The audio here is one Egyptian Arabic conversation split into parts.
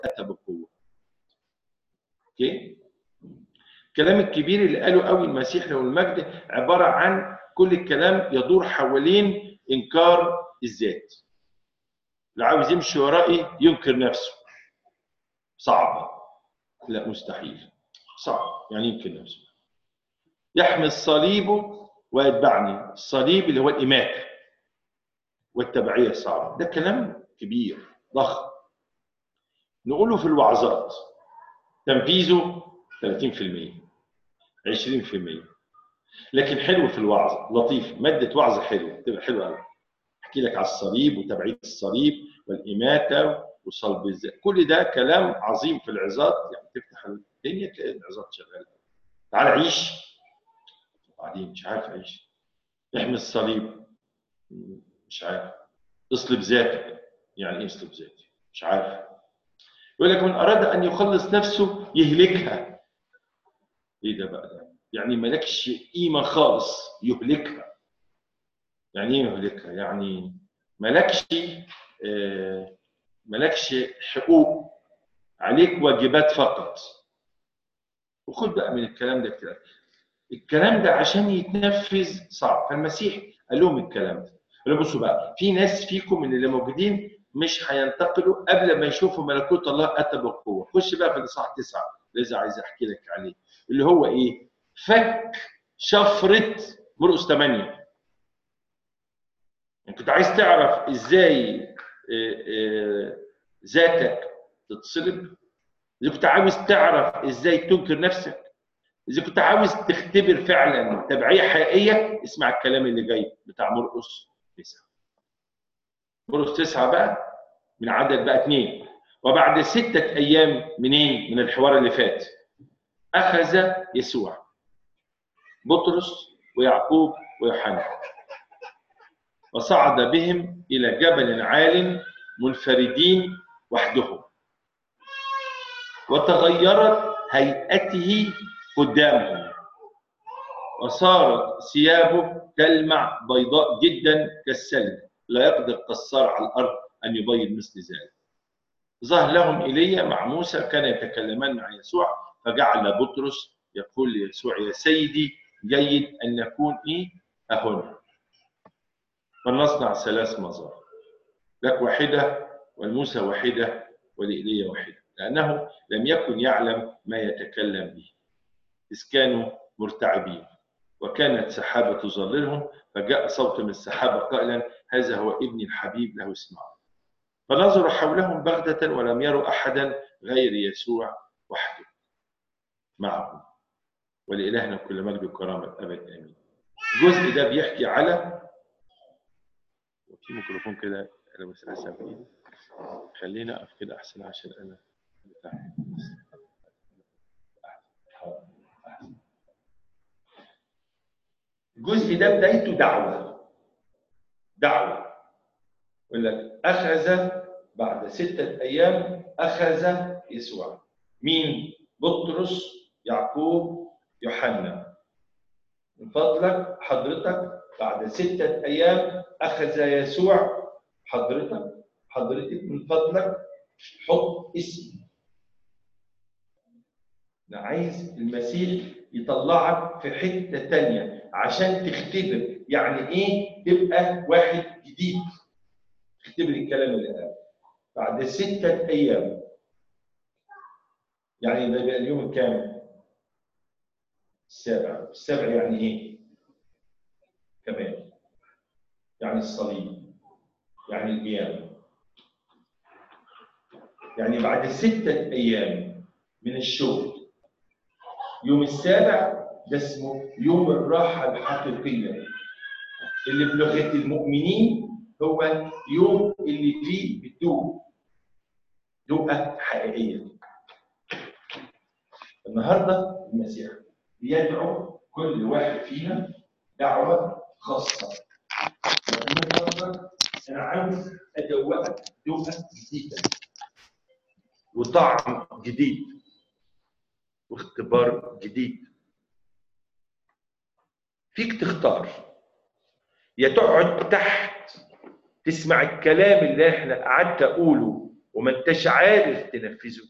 اتى بقوه اوكي الكلام الكبير اللي قاله قوي المسيح له المجد عباره عن كل الكلام يدور حوالين انكار الذات اللي عاوز يمشي ورائي ينكر نفسه صعبه لا مستحيل صعب يعني ينكر نفسه يحمل صليبه ويتبعني الصليب اللي هو الإماتة والتبعية الصعبة ده كلام كبير ضخم نقوله في الوعظات تنفيذه 30% 20% لكن حلو في الوعظ لطيف مادة وعظ حلوة تبقى حلوة قوي احكي لك على الصليب وتبعية الصليب والإماتة وصلب الذات كل ده كلام عظيم في العظات يعني تفتح الدنيا تلاقي العظات شغالة تعال عيش وبعدين مش عارف اعيش احمل الصليب مش عارف اصلب ذاتك يعني ايه اصلب ذاتي مش عارف يقول لك من اراد ان يخلص نفسه يهلكها ايه ده بقى ده يعني مالكش قيمه خالص يهلكها يعني ايه يهلكها يعني مالكش آه مالكش حقوق عليك واجبات فقط وخد بقى من الكلام ده كده الكلام ده عشان يتنفذ صعب فالمسيح قال لهم الكلام ده قال لهم بصوا بقى في ناس فيكم من اللي موجودين مش هينتقلوا قبل ما يشوفوا ملكوت الله اتى بالقوه خش بقى في الاصحاح تسعه لذا عايز احكي لك عليه اللي هو ايه فك شفره مرقس 8 انت كنت عايز تعرف ازاي ذاتك تتصلب اذا كنت عاوز تعرف ازاي تنكر نفسك اذا كنت عاوز تختبر فعلا تبعيه حقيقيه اسمع الكلام اللي جاي بتاع مرقس تسعه مرقس تسعه بقى من عدد بقى اثنين وبعد ستة أيام منين؟ من الحوار اللي فات أخذ يسوع بطرس ويعقوب ويوحنا وصعد بهم إلى جبل عال منفردين وحدهم وتغيرت هيئته قدامهم وصارت ثيابه تلمع بيضاء جدا كالسلم لا يقدر قصار على الارض ان يبيض مثل ذلك ظهر لهم ايليا مع موسى كان يتكلمان مع يسوع فجعل بطرس يقول ليسوع يا سيدي جيد ان نكون ايه اهنا فلنصنع ثلاث مظاهر لك واحده ولموسى واحده ولإيليا واحده لانه لم يكن يعلم ما يتكلم به إذ كانوا مرتعبين وكانت سحابة تظللهم فجاء صوت من السحابة قائلا هذا هو ابني الحبيب له اسمعوا فنظروا حولهم بغتة ولم يروا أحدا غير يسوع وحده معهم ولإلهنا كل مجد وكرامة أبد آمين الجزء ده بيحكي على في ميكروفون كده أنا بس أسمع خلينا أقف كده أحسن عشان أنا بتاع الجزء ده بدايته دعوة دعوة يقول لك أخذ بعد ستة أيام أخذ يسوع مين؟ بطرس يعقوب يوحنا من فضلك حضرتك بعد ستة أيام أخذ يسوع حضرتك حضرتك من فضلك حط اسمي أنا عايز المسيح يطلعك في حتة تانية عشان تختبر يعني ايه تبقى واحد جديد تختبر الكلام اللي قاله بعد ستة أيام يعني ده بقى اليوم الكام؟ السابع السابع يعني ايه؟ كمان يعني الصليب يعني القيامة يعني بعد ستة أيام من الشغل يوم السابع ده اسمه يوم الراحة الحقيقية اللي بلغة المؤمنين هو يوم اللي فيه بتدوق دوقة حقيقية النهاردة المسيح بيدعو كل واحد فينا دعوة خاصة أنا عاوز أدوقك دوقة جديدة وطعم جديد واختبار جديد فيك تختار يا تقعد تحت تسمع الكلام اللي احنا قعدت اقوله وما انتش عارف تنفذه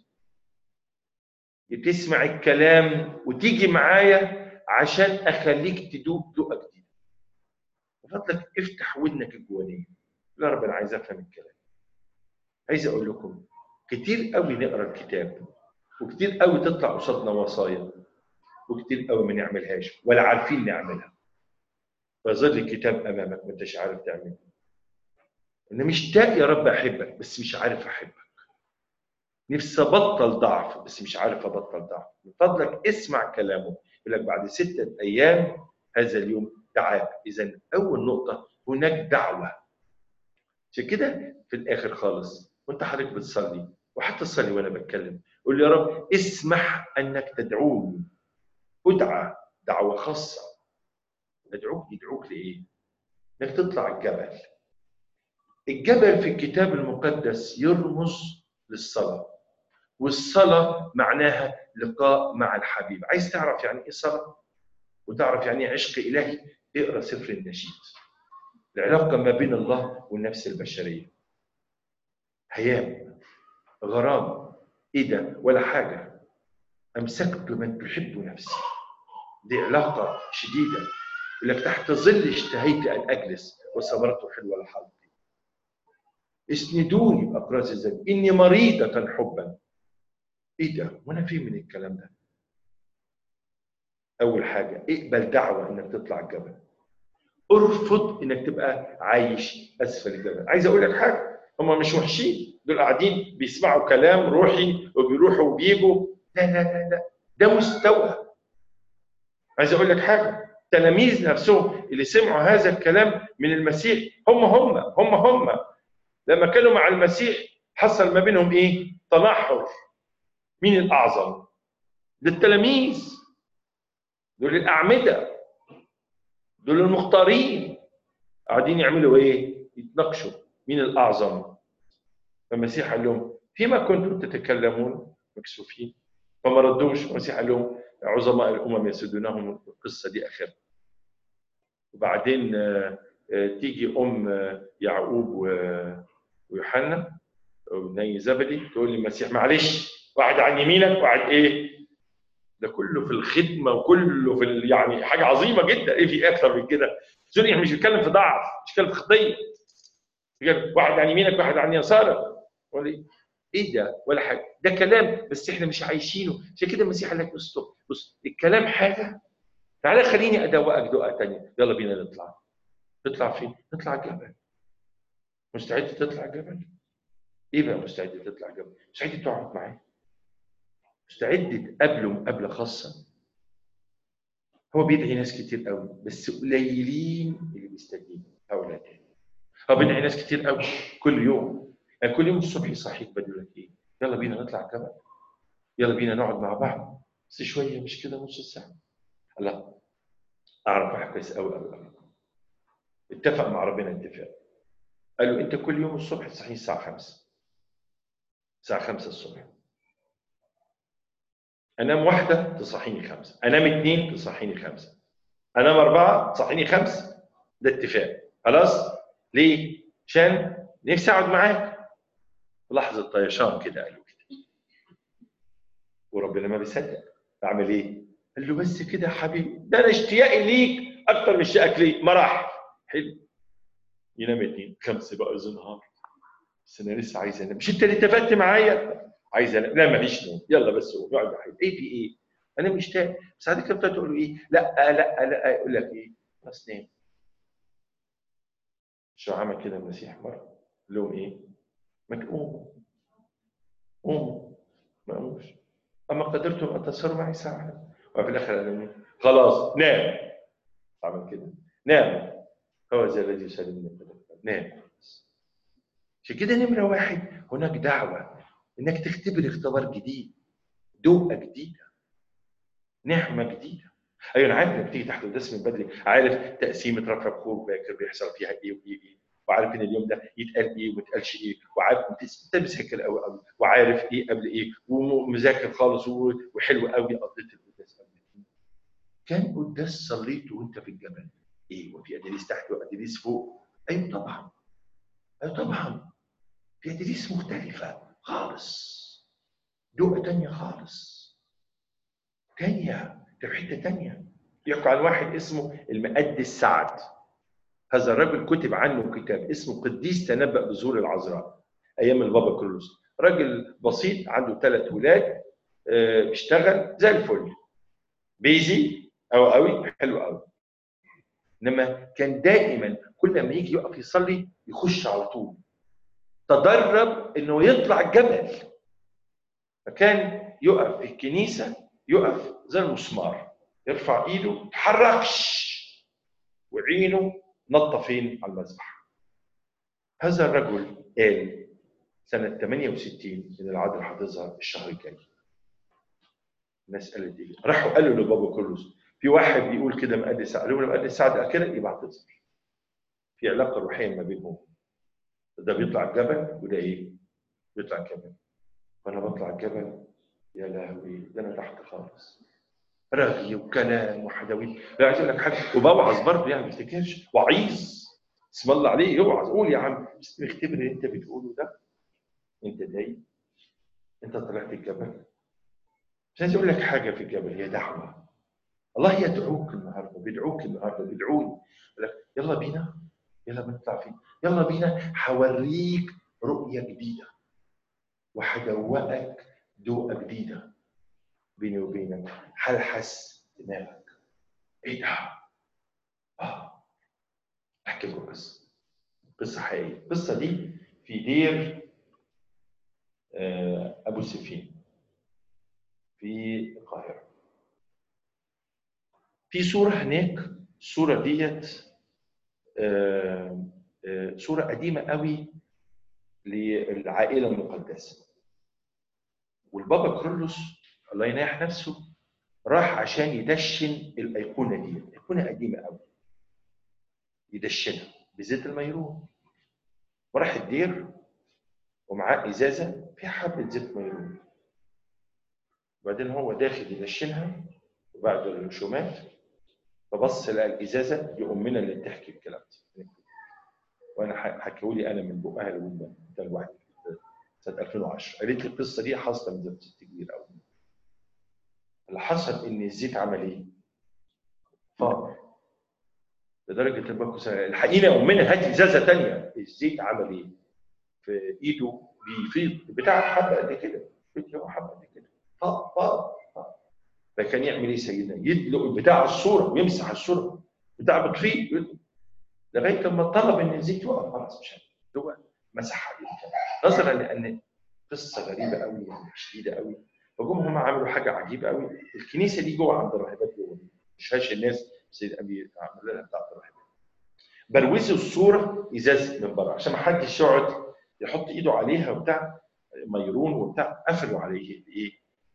تسمع الكلام وتيجي معايا عشان اخليك تدوق دوقه جديده فضلك افتح ودنك الجوانيه لا رب انا عايز افهم الكلام عايز اقول لكم كتير قوي نقرا الكتاب وكتير قوي تطلع قصادنا وصايا وكتير قوي ما نعملهاش ولا عارفين نعملها فيظل الكتاب امامك ما انتش عارف تعمله انا مشتاق يا رب احبك بس مش عارف احبك نفسي ابطل ضعف بس مش عارف ابطل ضعف من فضلك اسمع كلامه يقول لك بعد ستة ايام هذا اليوم دعاك اذا اول نقطه هناك دعوه عشان كده في الاخر خالص وانت حضرتك بتصلي وحتى تصلي وانا بتكلم قول يا رب اسمح انك تدعوني ادعى دعوه خاصه ادعوك يدعوك لايه؟ انك تطلع الجبل الجبل في الكتاب المقدس يرمز للصلاه والصلاه معناها لقاء مع الحبيب عايز تعرف يعني ايه صلاه وتعرف يعني ايه عشق الهي اقرا سفر النشيد العلاقه ما بين الله والنفس البشريه هيام غرام ايه ده ولا حاجه امسكت من تحب نفسي دي علاقه شديده لك تحت ظل اشتهيت ان اجلس وثمرته حلوه لحظتي اسندوني باقراص الذنب اني مريضه حبا ايه ده وانا فين من الكلام ده اول حاجه اقبل دعوه انك تطلع الجبل ارفض انك تبقى عايش اسفل الجبل عايز اقول لك حاجه هم مش وحشين دول قاعدين بيسمعوا كلام روحي وبيروحوا وبيجوا لا لا لا لا ده مستوى عايز اقول لك حاجه التلاميذ نفسهم اللي سمعوا هذا الكلام من المسيح هم هم هم هم لما كانوا مع المسيح حصل ما بينهم ايه؟ تنحر مين الاعظم؟ للتلاميذ دول الاعمده دول المختارين قاعدين يعملوا ايه؟ يتناقشوا مين الاعظم؟ فالمسيح قال لهم فيما كنتم تتكلمون مكسوفين فما ردوش المسيح قال لهم عظماء الامم يسدونهم القصه دي اخرها وبعدين تيجي ام يعقوب ويوحنا وني زبدي تقول للمسيح معلش واحد عن يمينك واحد ايه ده كله في الخدمه وكله في ال... يعني حاجه عظيمه جدا ايه في اكتر من كده سوري مش بيتكلم في ضعف مش بيتكلم في خطيه واحد عن يمينك واحد عن يسارك ولا ايه ده ولا حاجه ده كلام بس احنا مش عايشينه عشان كده المسيح قال لك بص بص الكلام حاجه تعالى خليني ادوقك دقه ثانيه يلا بينا نطلع نطلع فين؟ نطلع الجبل مستعد تطلع الجبل؟ ايه بقى مستعد تطلع الجبل؟ مستعد تقعد معاه مستعد تقابله مقابله خاصه هو بيدعي ناس كتير قوي بس قليلين اللي بيستجيبوا هؤلاء تاني هو بيدعي ناس كتير قوي كل يوم يعني كل يوم الصبح يصحيك بدل لك ايه؟ يلا بينا نطلع الجبل يلا بينا نقعد مع بعض بس شويه مش كده نص ساعه لا اعرف واحد كويس قوي قوي قوي اتفق مع ربنا اتفاق قال له انت كل يوم الصبح تصحيني الساعه 5 الساعه 5 الصبح انام واحده تصحيني خمسه انام اثنين تصحيني خمسه انام اربعه تصحيني خمسه ده اتفاق خلاص ليه؟ عشان نفسي اقعد معاك لحظه طيشان كده قالوا كده وربنا ما بيصدق اعمل ايه؟ قال له بس كده يا حبيبي ده انا اشتياقي ليك اكتر من اشتياقك ليك ما راح حلو ينام اتنين خمسه بقى نهار بس انا لسه عايز انام مش انت اللي اتفقت معايا عايز انام لا ماليش نوم يلا بس قوم اقعد يا حبيبي ايه في ايه؟ انا مشتاق بس بعد كده تقول له ايه؟ لا لا لا يقول لك ايه؟ بس نام شو عمل كده المسيح مره؟ قال لهم ايه؟ ما تقوموا قوموا ما قاموش اما قدرتم ان تسهروا معي ساعه وفي الاخر قال لهم خلاص نام عمل كده نام هو ذا الذي يسلمني نام عشان كده نمره واحد هناك دعوه انك تختبر اختبار جديد دوقه جديده نعمه جديده ايوه انا عارف انك تيجي تحت القداس من بدري عارف تقسيمه رفع بخور باكر بيحصل فيها ايه وايه ايه وعارف ان اليوم ده يتقال ايه وما يتقالش ايه وعارف انت مذاكر قوي قوي وعارف ايه قبل ايه ومذاكر خالص وحلو قوي قضيت القداس قبل كان قداس صليته وانت في الجبل ايه وفي ادريس تحت وادريس فوق ايوه طبعا ايوه طبعا في ادريس مختلفه خالص دوقة تانية خالص تانية ده في حتة تانية يحكوا عن واحد اسمه المقد السعد هذا الرجل كتب عنه كتاب اسمه قديس تنبأ بزور العذراء ايام البابا كرولوس راجل بسيط عنده ثلاث ولاد آه، بيشتغل زي الفل بيزي او قوي حلو قوي انما كان دائما كل ما يجي يقف يصلي يخش على طول تدرب انه يطلع الجبل فكان يقف في الكنيسه يقف زي المسمار يرفع ايده ما يتحركش وعينه نطه فين على المذبح هذا الرجل قال سنه 68 ان العذراء هتظهر الشهر الجاي الناس قالت ايه راحوا قالوا لبابا كرولوس في واحد بيقول كده مقدس سعد قالوا له مقدس سعد قال كده يبقى هتظهر في علاقه روحيه ما بينهم ده بيطلع الجبل وده ايه؟ بيطلع الجبل فانا بطلع الجبل يا لهوي ده انا تحت خالص رغي وكلام وحدوي لا عايز اقول لك حاجه وبوعظ برضه يعني ما تفتكرش وعيظ اسم الله عليه يوعظ قول يا عم بس اختبر اللي انت بتقوله ده انت دايم انت طلعت الجبل مش عايز اقول لك حاجه في الجبل هي دعوه الله يدعوك النهارده بيدعوك النهارده بيدعوني يقول لك يلا بينا يلا بنطلع فين يلا بينا هوريك رؤيه جديده وهدوقك دوقه جديده بيني وبينك هلحس دماغك ايه ده؟ اه احكي لكم قصه قصه حقيقيه القصه دي في دير آه، ابو سفين في القاهره في صوره هناك الصوره ديت آه، آه، صوره قديمه قوي للعائله المقدسه والبابا كرولوس الله يناح نفسه راح عشان يدشن الايقونه دي ايقونه قديمه قوي يدشنها بزيت الميرون وراح الدير ومعاه ازازه فيها حبه زيت ميرون وبعدين هو داخل يدشنها وبعد الرشومات فبص لقى الازازه دي امنا اللي بتحكي الكلام ده وانا حكيهولي انا من بقها لودنا ده الواحد سنه 2010 قالت لي القصه دي حاصله من زمان ست كبير قوي اللي حصل ان الزيت عمل ايه؟ فار لدرجه الباكو الحقيقه يا امنا هات ازازه ثانيه الزيت عمل ايه؟ في ايده بيفيض بتاع حبه قد كده هو حبه قد كده طق طق طق فكان يعمل ايه سيدنا؟ يدلق بتاع الصوره ويمسح الصوره بتاع بتفيض لغايه لما طلب ان الزيت يقف خلاص مش عارف هو مسحها نظرا لان قصه غريبه قوي يعني شديده قوي فجم هم عملوا حاجه عجيبه قوي الكنيسه دي جوه عند الراهبات جوه مش هاش الناس سيد ابي عمل لها بتاعت الراهبات بروزوا الصوره ازاز من بره عشان ما حدش يقعد يحط ايده عليها وبتاع ميرون وبتاع قفلوا عليه الايه؟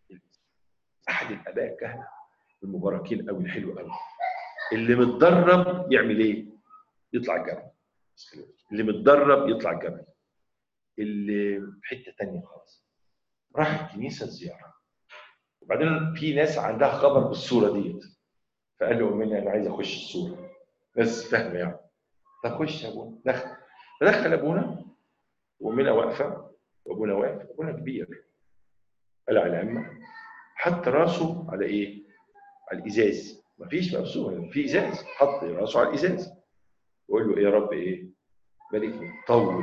احد الاباء الكهنه المباركين قوي الحلو قوي اللي متدرب يعمل ايه؟ يطلع الجبل اللي متدرب يطلع الجبل اللي في حته ثانيه خالص راح الكنيسه زياره وبعدين في ناس عندها خبر بالصوره ديت فقال له امنا انا عايز اخش الصوره ناس فاهمه يعني فخش يا ابونا دخل فدخل ابونا وامنا واقفه وابونا واقف ابونا كبير قلع العمه حط راسه على ايه؟ على الازاز مفيش مقسوم في ازاز حط راسه على الازاز وقول له ايه يا رب ايه؟ باركني طول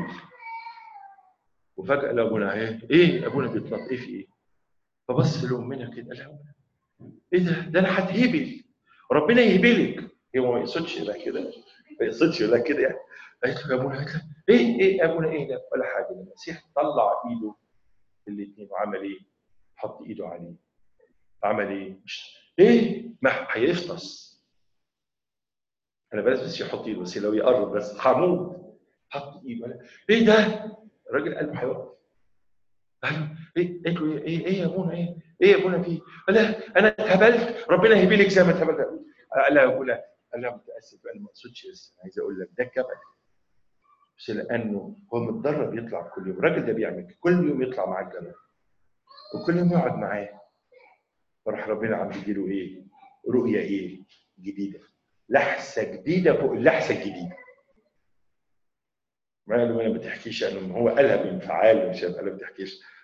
وفجاه لابونا ايه؟ ايه ابونا بيتنط ايه في ايه؟ فبص لامنا كده قال لها ايه ده؟ ده انا هتهبل ربنا يهبلك هو ما يقصدش يقول كده ما يقصدش يقول كده يعني قالت له يا ابونا قالت له ايه ايه يا ابونا ايه ده؟ ولا حاجه المسيح طلع ايده الاثنين وعمل ايه؟ حط ايده عليه عمل ايه؟ ايه؟ ما هيفطس انا بلاش بس يحط ايده بس لو يقرب بس حمود حط ايده ايه ده؟ الراجل قلبه هيوقف قال له ايه قالت له ايه ايه يا ابونا ايه؟ ايه يا ابونا في؟ قال لها انا اتهبلت ربنا يهبلك زي ما اتهبلت قال لها ابونا قال لها متاسف انا ما اقصدش بس عايز اقول لك ده كبل بس لانه هو متدرب يطلع كل يوم الراجل ده بيعمل كده كل يوم يطلع مع الجبل وكل يوم يقعد معاه فراح ربنا عم بيديله ايه؟ رؤيه ايه؟ جديده لحسه جديده فوق اللحسه الجديده ما قالوا ما بتحكيش انه هو قالها بانفعال مش قالها ما بتحكيش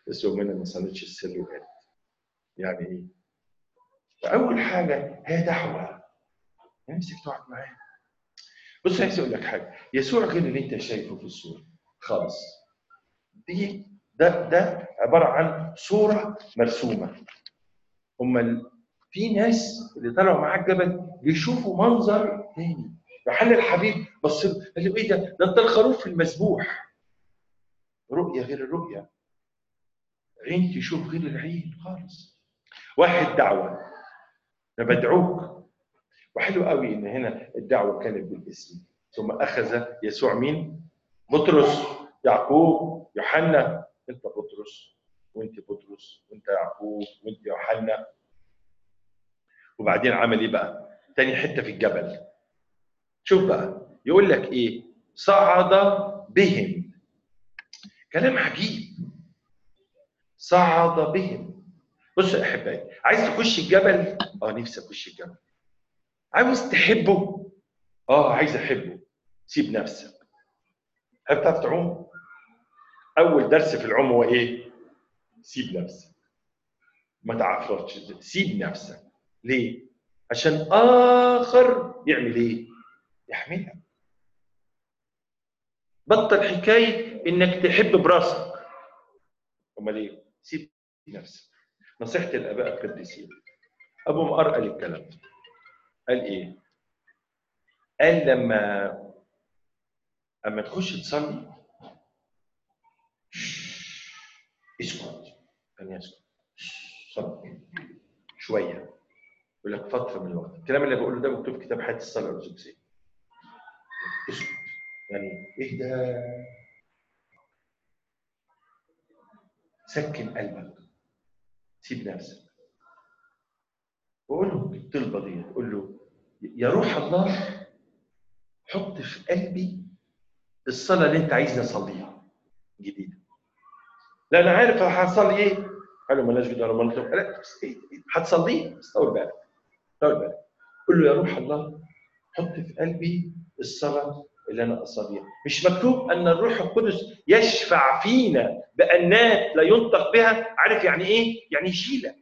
بس يومنا ما صلتش السر وقالت يعني ايه؟ فاول حاجه هي دعوه نمسك تقعد معاه بص عايز اقول لك حاجه يسوع غير اللي انت شايفه في الصوره خالص دي ده ده عباره عن صوره مرسومه هم في ناس اللي طلعوا معاه الجبل بيشوفوا منظر تاني يوحنا الحبيب بص له قال له ايه ده؟ ده انت الخروف المذبوح رؤيه غير الرؤيه عين تشوف غير العين خالص واحد دعوه انا بدعوك وحلو قوي ان هنا الدعوه كانت بالاسم ثم اخذ يسوع مين؟ بطرس يعقوب يوحنا انت بطرس وانت بطرس وانت يعقوب وانت يوحنا وبعدين عمل ايه بقى؟ تاني حته في الجبل شوف بقى يقول لك ايه؟ صعد بهم كلام عجيب صعد بهم بص يا احبائي عايز تخش الجبل؟ اه نفسي اخش الجبل عاوز تحبه؟ اه عايز احبه سيب نفسك هل بتعرف تعوم؟ اول درس في العوم هو ايه؟ سيب نفسك ما تعرفش سيب نفسك ليه؟ عشان اخر يعمل ايه؟ يحملك بطل حكايه انك تحب براسك امال ايه؟ سيب نفسك نصيحه الاباء القديسين ابو مقر قال الكلام ده قال ايه؟ قال لما اما تخش تصلي اسكت يعني اسكت صلي شويه يقول لك فتره من الوقت الكلام اللي بقوله ده مكتوب في كتاب حياه الصلاه الارثوذكسيه اسكت يعني اهدى سكن قلبك سيب نفسك وقول له الطلبه دي قول له يا روح الله حط في قلبي الصلاه اللي انت عايزني اصليها جديده لا انا عارف هصلي ايه قالوا مالناش فيديو ولا مالناش لا بس ايه هتصليه بس طول بالك طول بالك قول له يا روح الله حط في قلبي الصلاه اللي انا اصليها مش مكتوب ان الروح القدس يشفع فينا بانات لا ينطق بها عارف يعني ايه يعني يشيلك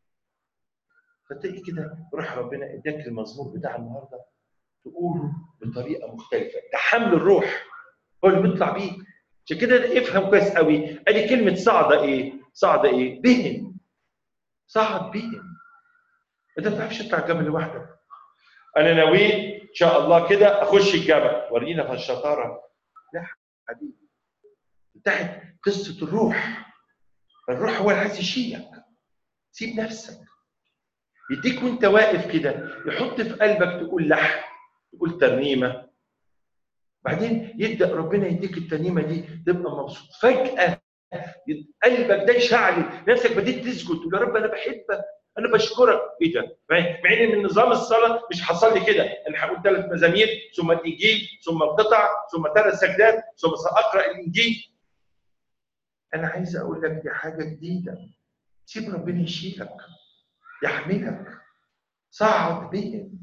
فتلاقي كده روح ربنا اداك المزمور بتاع النهارده تقوله بطريقه مختلفه ده حمل الروح هو اللي بيطلع بيه عشان كده افهم كويس قوي ادي كلمه صعد ايه؟ صعد ايه؟ بهم صعد بهم انت ما بتعرفش تطلع الجبل لوحدك انا نويت ان شاء الله كده اخش الجبل ورينا في الشطاره لا حبيبي انتهت قصه الروح الروح هو اللي عايز يشيلك سيب نفسك يديك وانت واقف كده يحط في قلبك تقول لحن تقول ترنيمه بعدين يبدا ربنا يديك الترنيمه دي تبقى مبسوط فجاه قلبك ده يشعل نفسك بديت تسجد تقول يا رب انا بحبك انا بشكرك ايه ده؟ مع ان من نظام الصلاه مش حصل لي كده انا هقول ثلاث مزامير ثم الانجيل ثم القطع ثم ثلاث سجدات ثم ساقرا الانجيل انا عايز اقول لك دي حاجه جديده سيب ربنا يشيلك يحملك صعد بهم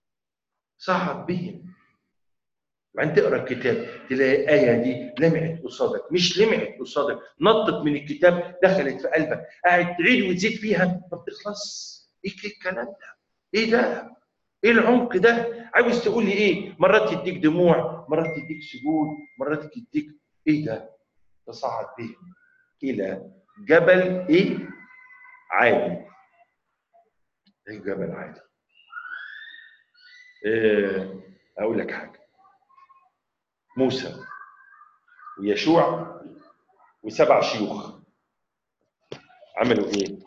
صعد بهم وبعدين تقرا الكتاب تلاقي الايه دي لمعت قصادك مش لمعت قصادك نطت من الكتاب دخلت في قلبك قاعد تعيد وتزيد فيها ما بتخلص ايه الكلام ده؟ ايه ده؟ ايه العمق ده؟ عاوز تقول لي ايه؟ مرات يديك دموع، مرات يديك سجود، مرات يديك ايه ده؟ تصعد بهم الى جبل ايه؟ عالي. ايه جبل عالي؟ إيه اقول لك حاجه موسى ويشوع وسبع شيوخ عملوا ايه؟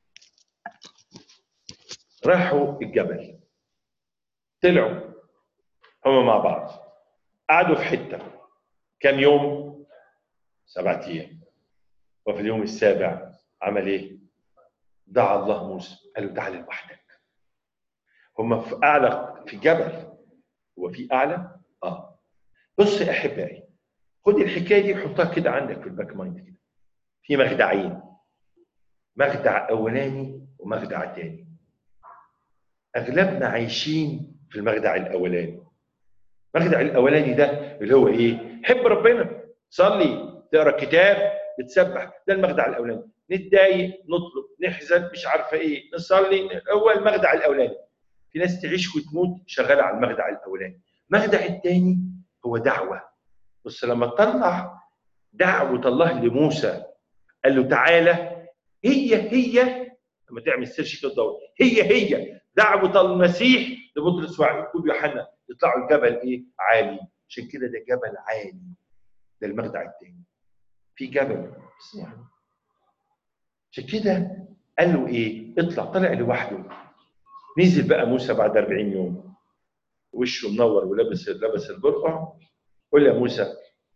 راحوا الجبل طلعوا هم مع بعض قعدوا في حته كام يوم؟ سبعة ايام وفي اليوم السابع عمل ايه؟ دعا الله موسى قال له تعالى لوحدك هم في اعلى في جبل هو في اعلى؟ اه بص يا احبائي خد الحكايه دي وحطها كده عندك في الباك مايند كده في مخدعين مخدع اولاني ومخدع تاني اغلبنا عايشين في المخدع الاولاني المخدع الاولاني ده اللي هو ايه حب ربنا صلي تقرا الكتاب بتسبح ده المخدع الاولاني نتضايق نطلب نحزن مش عارفه ايه نصلي هو المخدع الاولاني في ناس تعيش وتموت شغاله على المخدع الاولاني المخدع الثاني هو دعوه بص لما طلع دعوه الله لموسى قال له تعالى هي هي لما تعمل سيرش كده تدور هي هي دعوه المسيح لبطرس ويعقوب ويوحنا يطلعوا الجبل ايه؟ عالي عشان كده ده جبل عالي ده المخدع الثاني في جبل بس يعني عشان كده قال له ايه؟ اطلع طلع لوحده نزل بقى موسى بعد 40 يوم وشه منور ولابس لابس البرقع قول يا موسى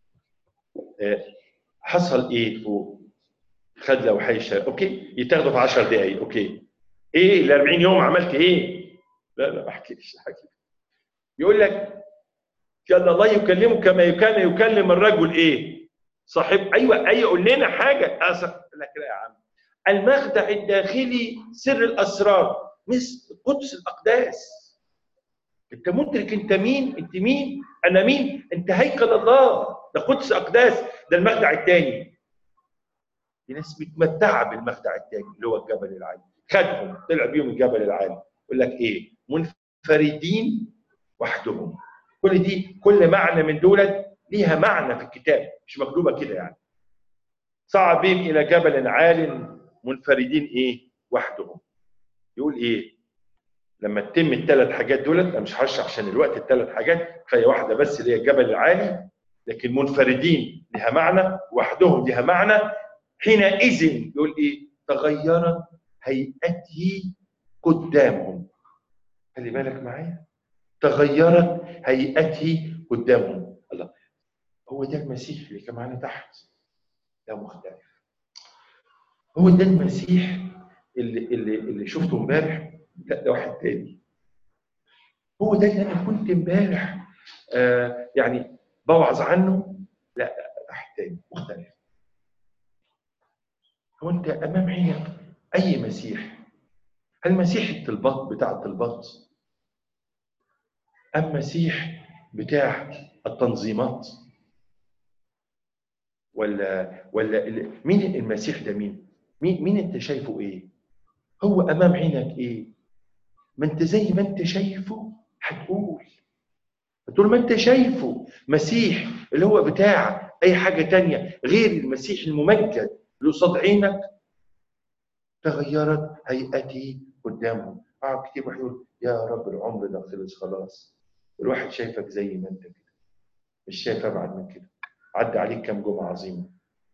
آه، حصل ايه فوق؟ خد له حيشه اوكي يتاخدوا في 10 دقائق اوكي ايه ال 40 يوم عملت ايه؟ لا لا ما احكيليش احكي يقول لك كان الله يكلمه كما كان يكلم الرجل ايه؟ صاحب ايوه ايوه قول لنا حاجه أصح. لك لا يا عم المخدع الداخلي سر الاسرار مثل قدس الاقداس انت مدرك انت مين؟ انت مين؟ انا مين؟ انت هيكل الله ده قدس اقداس ده المخدع الثاني في ناس متمتعه بالمخدع الثاني اللي هو الجبل العالي خدهم طلع بيهم الجبل العالي يقول لك ايه؟ منفردين وحدهم كل دي كل معنى من دولت ليها معنى في الكتاب مش مكتوبه كده يعني صعد بهم الى جبل عال منفردين ايه؟ وحدهم يقول ايه؟ لما تتم الثلاث حاجات دولت انا مش هشرح عشان الوقت الثلاث حاجات كفايه واحده بس اللي هي الجبل العالي لكن منفردين لها معنى وحدهم لها معنى حينئذ يقول ايه؟ تغيرت هيئته قدامهم خلي بالك معايا تغيرت هيئته قدامهم الله هو ده المسيح اللي كان معانا تحت ده مختلف هو ده المسيح اللي اللي اللي شفته امبارح لا ده واحد تاني هو ده اللي انا كنت امبارح آه يعني بوعظ عنه لا لا ده واحد تاني مختلف هو انت امام عينك اي مسيح هل مسيح الطلبات بتاع الطلبات ام مسيح بتاع التنظيمات ولا ولا ال- مين المسيح ده مين مين مين انت شايفه ايه هو امام عينك ايه ما انت زي ما انت شايفه هتقول طول ما انت شايفه مسيح اللي هو بتاع اي حاجه تانية غير المسيح الممجد اللي قصاد عينك تغيرت هيئتي قدامهم قعد كتير واحد يقول يا رب العمر ده خلص خلاص الواحد شايفك زي ما انت كده مش شايف ابعد من كده عدى عليك كام جمعه عظيمه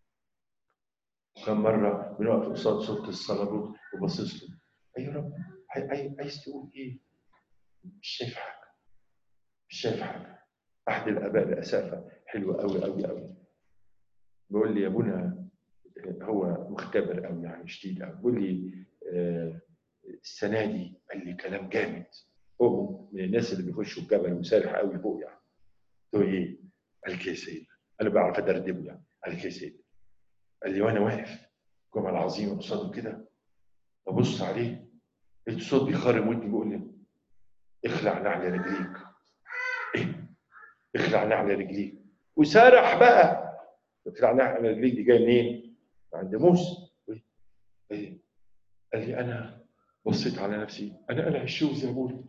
وكم مره بنقف قصاد صوره الصلاه وباصص له اي رب عاي- عاي- عايز تقول ايه؟ مش شايف حاجه مش شايف حاجه احد الاباء الاسافه حلوه قوي قوي قوي بيقول لي يا ابونا هو مختبر قوي يعني شديد قوي بيقول لي آه، السنه دي قال لي كلام جامد هو من الناس اللي بيخشوا الجبل وسارح قوي فوق يعني قلت له ايه؟ قال لي يا سيد انا بعرف ادردبه يعني قال لي يا سيد قال لي وانا واقف الجمعه العظيمه قصاده كده ببص عليه لقيت صوت بيخرم ودني بيقول لي اخلع نعل رجليك ايه؟ اخلع نعل رجليك وسرح بقى اخلع نعل رجليك دي جايه منين؟ عند موسى ايه؟ ايه؟ قال لي انا بصيت على نفسي انا قلع الشوز يا ابوي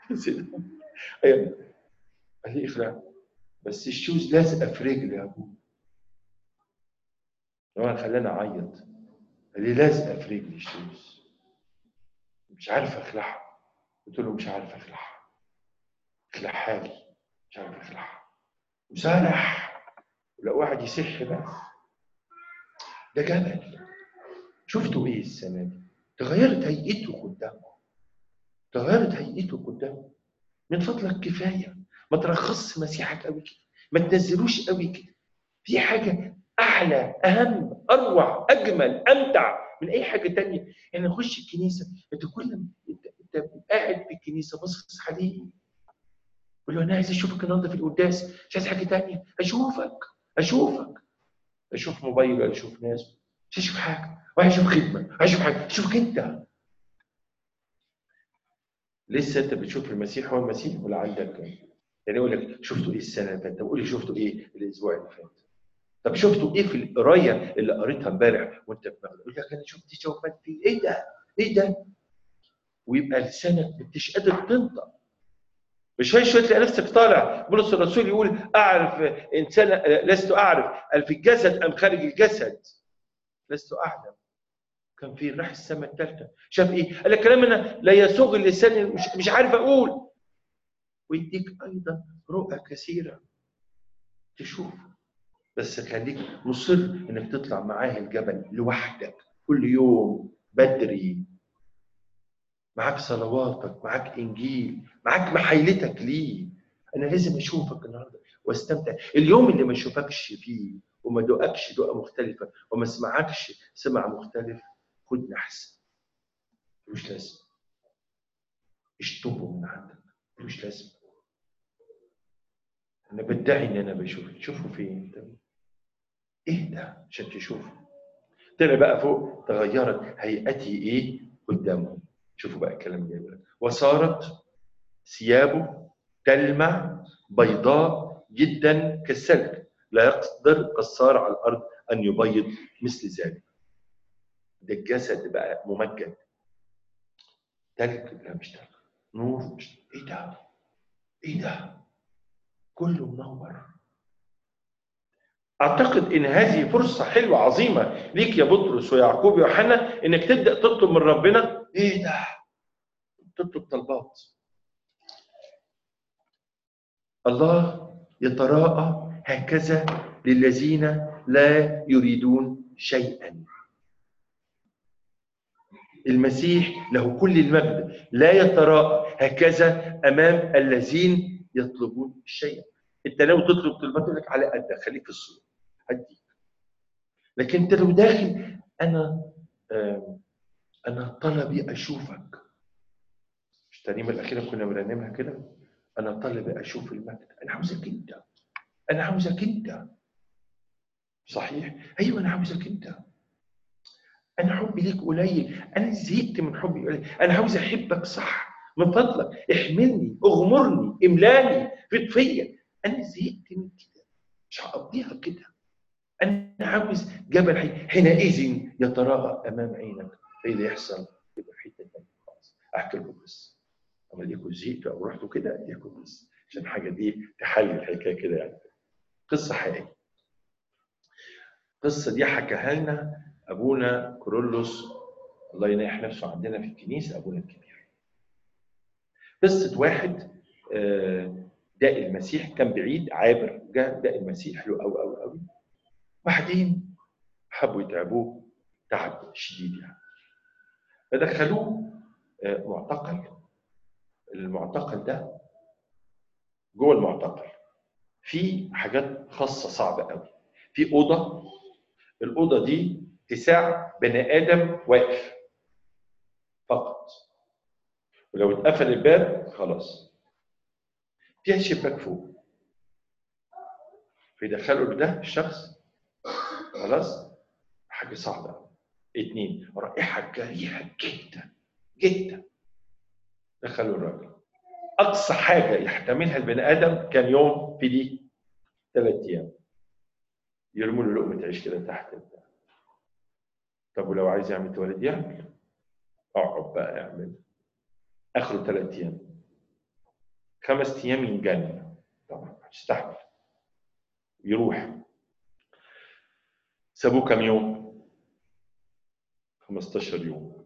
ايوه قال لي اخلع بس الشوز لازقه في رجلي يا ابوي طبعا خلاني اعيط قال لي لازقه في رجلي الشوز مش عارف اخلعها قلت له مش عارف اخلعها اخلعها لي مش عارف اخلعها وسرح ولو واحد يسح بقى ده جبل شفتوا ايه السنه دي؟ تغيرت هيئته قدامه تغيرت هيئته قدامه من فضلك كفايه ما ترخصش مسيحك قوي كده ما تنزلوش قوي كده في حاجه اعلى اهم اروع اجمل امتع من اي حاجه تانية يعني نخش الكنيسه انت كل ما انت, انت قاعد في الكنيسه باصص عليه قول له انا عايز اشوفك النهارده في القداس مش عايز حاجه تانية اشوفك اشوفك اشوف موبايل ولا اشوف ناس مش اشوف حاجه ولا اشوف خدمه اشوف حاجه اشوفك انت لسه انت بتشوف المسيح هو المسيح ولا عندك يعني يقول لك شفتوا ايه السنه اللي فاتت طب قول لي شفتوا ايه الاسبوع اللي فات طب شفتوا ايه في القرايه اللي قريتها امبارح وانت بتقرا يقول لك انا شفت شوفان في ايه ده؟ ايه ده؟ ويبقى لسانك مش قادر تنطق مش هي شويه تلاقي نفسك طالع بولس الرسول يقول اعرف انسان لست اعرف قال في الجسد ام خارج الجسد لست اعلم كان في راح السماء الثالثه شاف ايه؟ قال لك كلام انا لا يسوغ اللسان مش, مش عارف اقول ويديك ايضا رؤى كثيره تشوف بس خليك مصر انك تطلع معاه الجبل لوحدك كل يوم بدري معاك صلواتك معاك انجيل معاك محايلتك ليه انا لازم اشوفك النهارده واستمتع اليوم اللي ما اشوفكش فيه وما دقكش دقه مختلفه وما اسمعكش سمع مختلف خد نحس ملوش لازمه اشطبه من عندك ملوش لازمه انا بدعي ان انا بشوف تشوفه فين ايه ده عشان تشوفه طلع بقى فوق تغيرت هيئتي ايه قدامهم شوفوا بقى الكلام جاي وصارت ثيابه تلمع بيضاء جدا كالسلك لا يقدر قصار على الارض ان يبيض مثل ذلك ده الجسد بقى ممجد تلج لا مش تلج نور مش ايه ده ايه ده كله منور اعتقد ان هذه فرصه حلوه عظيمه ليك يا بطرس ويعقوب ويوحنا انك تبدا تطلب من ربنا ايه ده تطلب طلبات الله يتراءى هكذا للذين لا يريدون شيئا المسيح له كل المجد لا يتراءى هكذا امام الذين يطلبون الشيء انت لو تطلب طلبات لك على قدك خليك في الصوره هديك لكن انت لو داخل انا انا طلبي اشوفك مش الترنيمه الاخيره كنا بنرنمها كده انا طلبي اشوف المجد انا عاوزك انت انا عاوزك انت صحيح ايوه انا عاوزك انت انا حبي ليك قليل انا زهقت من حبي قليل انا عاوز احبك صح من فضلك احملني اغمرني املاني فيك فيا انا زهقت من كده مش هقضيها كده انا عاوز جبل حي حينئذ يتراءى امام عينك ايه اللي يحصل يبقى في حته ثانيه خالص احكي لكم قصه اما ليكم زهقتوا او رحتوا كده ليكم قصه عشان حاجه دي تحلل الحكايه كده يعني قصه حقيقيه القصه دي حكاها لنا ابونا كورولوس الله ينيح نفسه عندنا في الكنيسه ابونا الكبير قصه واحد داء المسيح كان بعيد عابر جاء داء المسيح له قوي قوي قوي بعدين حبوا يتعبوه تعب شديد يعني فدخلوه معتقل المعتقل ده جوه المعتقل في حاجات خاصه صعبه قوي في اوضه الاوضه دي تساع بني ادم واقف فقط ولو اتقفل الباب خلاص فيها شباك فوق فيدخلوا ده الشخص خلاص حاجه صعبه اتنين رائحه كريهه جدا جدا دخلوا الراجل اقصى حاجه يحتملها البني ادم كان يوم في دي ثلاث ايام يرموا له لقمه عيش كده تحت البتاع طب ولو عايز يعمل تواليت يعمل اقعد بقى اعمل اخره ثلاث ايام خمس ايام ينجن طبعا هتستحمل يروح سابوه كم يوم 15 يوم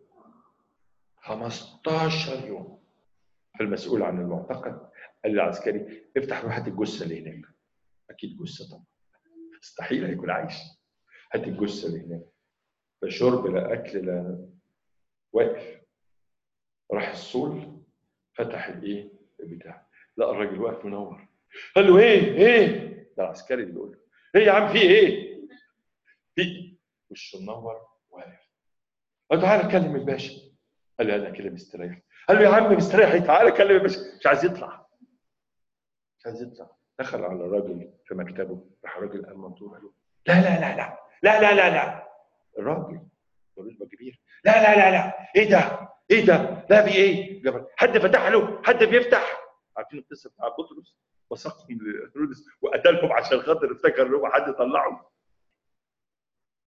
15 يوم فالمسؤول عن المعتقل قال للعسكري افتح روح هات الجثه اللي هناك اكيد جثه طبعا مستحيل هيكون عايش هات الجثه اللي هناك لا شرب لا اكل لا واقف راح الصول فتح الايه البتاع لقى الراجل واقف منور قال له ايه ايه ده العسكري اللي بيقول له ايه يا عم في ايه في وشه منور واقف قال تعالى كلم الباشا قال له انا كده مستريح قال له يا عم مستريح تعالى كلم الباشا مش عايز يطلع مش عايز يطلع دخل على الراجل في مكتبه راح الراجل قال منظور قال له لا لا لا لا لا لا لا لا الراجل رتبه كبير لا لا لا لا ايه ده ايه ده لا في ايه جبل حد فتح له حد بيفتح عارفين القصه بتاع بطرس وثقهم لهيرودس وقتلهم عشان خاطر افتكر ان هو حد طلعه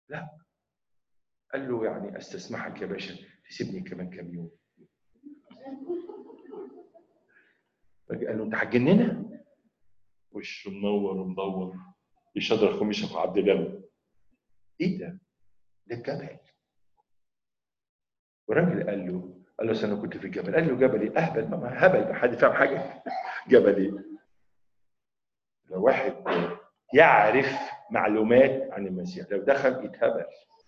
لا قال له يعني استسمحك يا باشا تسيبني كمان كام يوم قال له انت هتجننا وشه منور ومدور يشدر خميشه في عبد الله ايه ده؟ ده الجبل والراجل قال له قال له أصل انا كنت في الجبل قال له جبل ايه؟ اهبل ما هبل حد فاهم حاجه جبل ايه؟ لو واحد يعرف معلومات عن المسيح لو دخل يتهبل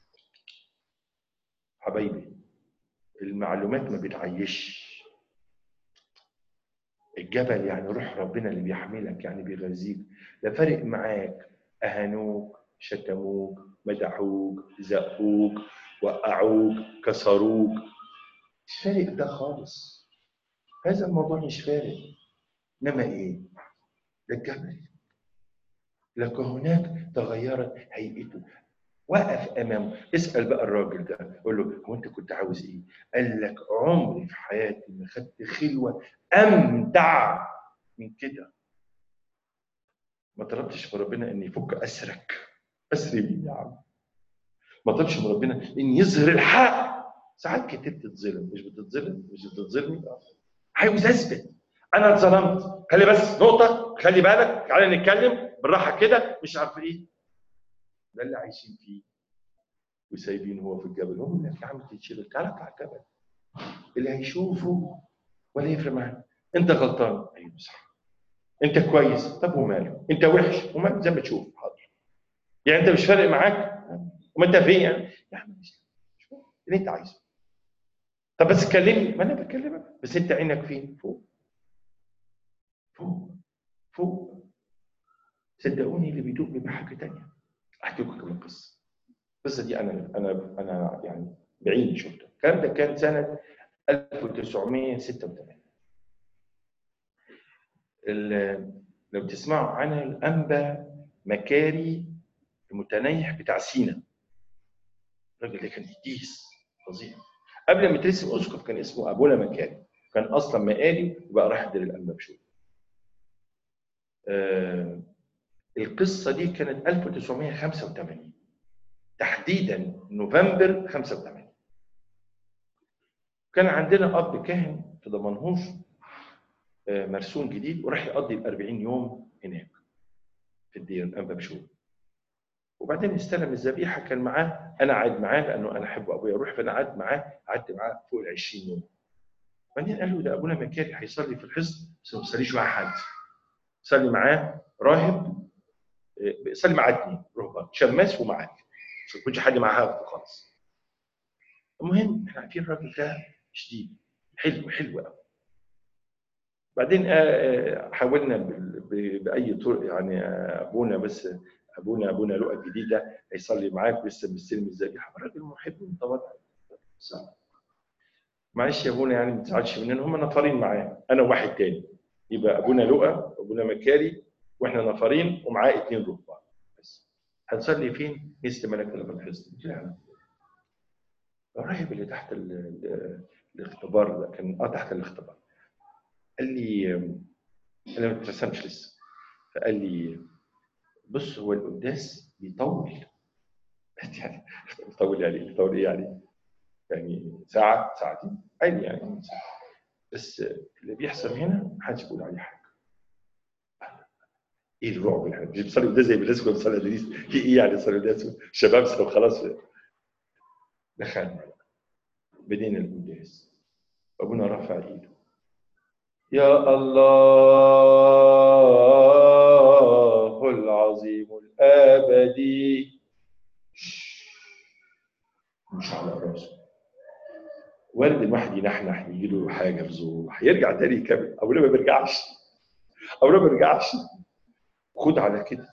حبايبي المعلومات ما بتعيش الجبل يعني روح ربنا اللي بيحملك يعني بيغذيك لا فارق معاك اهانوك شتموك مدحوك زقوك وقعوك كسروك مش فارق ده خالص هذا الموضوع مش فارق انما ايه ده الجبل لكن هناك تغيرت هيئته وقف امامه اسال بقى الراجل ده قول له هو انت كنت عاوز ايه؟ قال لك عمري في حياتي ما خدت خلوه امتع من كده ما طلبتش من ربنا ان يفك اسرك اسري مين يا عم ما طلبش من ربنا ان يظهر الحق ساعات كتير بتتظلم مش بتتظلم مش بتتظلمي عاوز اثبت انا اتظلمت خلي بس نقطه خلي بالك تعالى نتكلم بالراحه كده مش عارف ايه ده اللي عايشين فيه وسايبين هو في الجبل هم اللي يا عم تتشيل تعالى اطلع الجبل اللي هيشوفه ولا يفرق معاه انت غلطان ايوه صح انت كويس طب وماله انت وحش وماله زي ما تشوف حاضر يعني انت مش فارق معاك وما انت فين يعني يا عم مش اللي انت عايزه طب بس كلمني ما انا بكلمك بس انت عينك فين فوق فوق فوق صدقوني اللي بيدوق بيبقى حاجه ثانيه احكي لكم كمان قصه القصه دي انا انا انا يعني بعيد شفتها الكلام ده كان سنه 1986 لو تسمعوا عنها الانبا مكاري المتنيح بتاع سينا الراجل ده كان قديس فظيع قبل ما يترسم اسقف كان اسمه ابونا مكاري كان اصلا مقالي وبقى راح يدير الانبا بشوي آه القصه دي كانت 1985 تحديدا نوفمبر 85 كان عندنا اب كاهن في دمنهور مرسوم جديد وراح يقضي ال 40 يوم هناك في الدير الانبا بشوي وبعدين استلم الذبيحه كان معاه انا قاعد معاه لانه انا احب ابويا اروح فانا قعدت معاه قعدت معاه فوق ال 20 يوم بعدين قال له ده ابونا مكاري هيصلي في الحصن بس ما بيصليش مع حد صلي معاه راهب صلي معاه اثنين رهبان شماس ومعاه ما يكونش حد معاه خالص المهم احنا عارفين الراجل ده شديد حلو حلو قوي بعدين حاولنا باي طرق يعني ابونا بس ابونا ابونا لقى الجديد ده هيصلي معاك لسه مستلم الذبيحه الراجل محب متواضع معلش يا ابونا يعني ما تزعلش مننا هم نفرين معاه انا وواحد تاني يبقى ابونا لقى ابونا مكاري واحنا نفرين ومعاه اثنين رهبان بس هنصلي فين؟ مثل ملك في الحزن لا الراهب اللي تحت ال ال الاختبار ده كان اه تحت الاختبار قال لي انا ما اترسمش لسه فقال لي بص هو القداس بيطول يعني بيطول يعني بيطول ايه يعني؟ يعني ساعة ساعتين عادي يعني بس اللي بيحصل هنا محدش بيقول عليه حاجة ايه الرعب يعني مش بيصلي قداس زي الناس كنا بنصلي قداس في ايه يعني صلي قداس شباب وخلاص دخلنا بدينا القداس ابونا رفع ايده يا الله العظيم الابدي مش على راسه وارد الواحد ينحنح يجي له حاجه في زوره هيرجع تاني يكمل ابونا ما بيرجعش ابونا ما بيرجعش خد على كده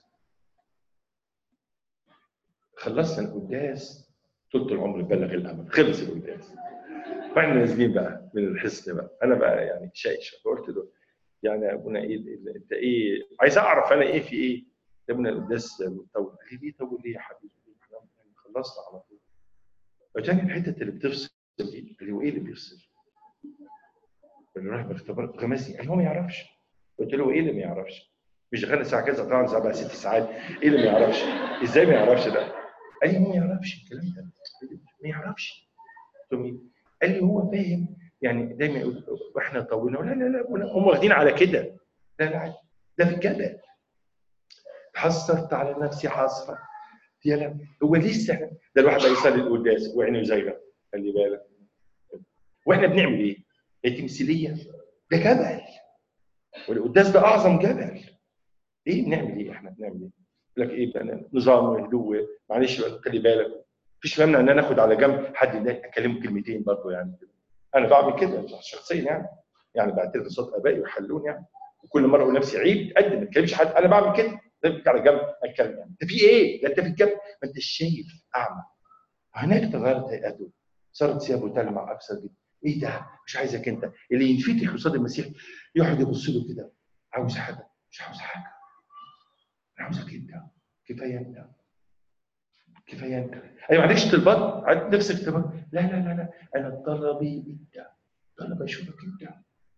خلصنا القداس طول العمر بلغ الامل خلص القداس فاحنا نازلين بقى من الحصن بقى انا بقى يعني شايش فقلت له يعني يا ابونا ايه انت ايه عايز اعرف انا ايه في ايه يا ابونا القداس مطول قال لي ليه طول ليه يا حبيبي احنا خلصنا على طول فجاني الحته اللي بتفصل دي قال لي وايه اللي بيفصل؟ اللي راح باختبار غمسني قال هو ما يعرفش قلت له ايه اللي ما يعرفش؟ مش دخلنا الساعه كذا طبعا الساعه بقى ست ساعات ايه اللي ما يعرفش؟ ازاي ما يعرفش ده؟ قال لي ما يعرفش الكلام ده ما يعرفش قلت له مين؟ قال لي هو فاهم يعني دايما يقول واحنا طولنا لا لا لا هم واخدين على كده لا لا عادي. ده في الجبل حصرت على نفسي حصرا يا لا هو لسه ده الواحد بقى يصلي القداس وعينه زايغه خلي بالك واحنا بنعمل ايه؟ هي تمثيليه ده جبل والقداس ده اعظم جبل ايه بنعمل ايه احنا بنعمل ايه؟ يقول لك ايه بقى نظام وهدوء معلش بقى خلي بالك مفيش مانع ان انا اخد على جنب حد ده اكلمه كلمتين برضه يعني انا بعمل كده شخصيا يعني يعني بعترف بصوت ابائي ويحلون يعني وكل مره اقول لنفسي عيب قد ما تكلمش حد انا بعمل كده ده على جنب اتكلم يعني انت في ايه؟ ده انت في الجنب ما انت شايف اعمى هناك تغيرت هيئته صارت ثيابه تلمع ابصر جدا ايه ده؟ مش عايزك انت اللي ينفتح قصاد المسيح يقعد يبص له كده عاوز حاجه مش عاوز حاجه انا عاوزك انت كفايه انت كفايه انت ايوه ما عندكش طلبات عندك نفسك طلبات لا لا لا لا انا طلبي انت طلب اشوفك انت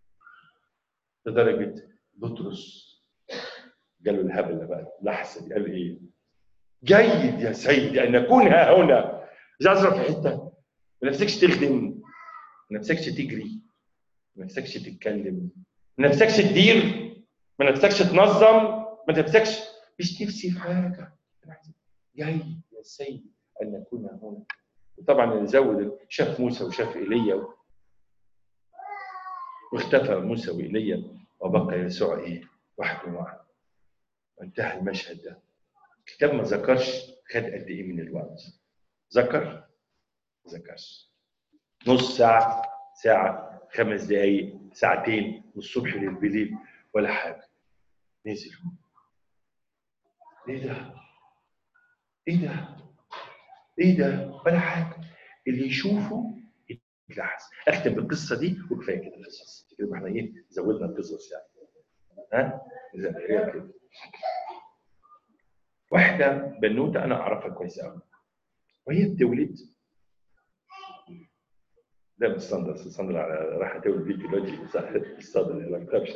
لدرجه بطرس قالوا الهبله بقى لحظه دي قال ايه؟ جيد يا سيدي ان نكون ها هنا مش عايز اروح في حته ما نفسكش تخدم ما نفسكش تجري ما نفسكش تتكلم ما نفسكش تدير ما نفسكش تنظم ما نفسكش مش نفسي في حاجه جيد يا سيدي ان نكون ها هنا وطبعا اللي زود شاف موسى وشاف ايليا واختفى موسى وايليا وبقى يسوع ايه؟ وحده معه وانتهى المشهد ده الكتاب ما ذكرش خد قد ايه من الوقت ذكر ما ذكرش نص ساعة ساعة خمس دقايق ساعتين من الصبح للبليل ولا حاجة نزل ايه ده؟ ايه ده؟ ايه ده؟ ولا حاجة اللي يشوفه يتلحس اختم بالقصة دي وكفاية كده القصص كده احنا ايه زودنا القصص يعني ها؟ زي ما هي كده واحدة بنوتة أنا أعرفها كويس أوي وهي بتولد ده مش صندر صندر على راح تولد بيه دلوقتي صح الصدر ما بتخافش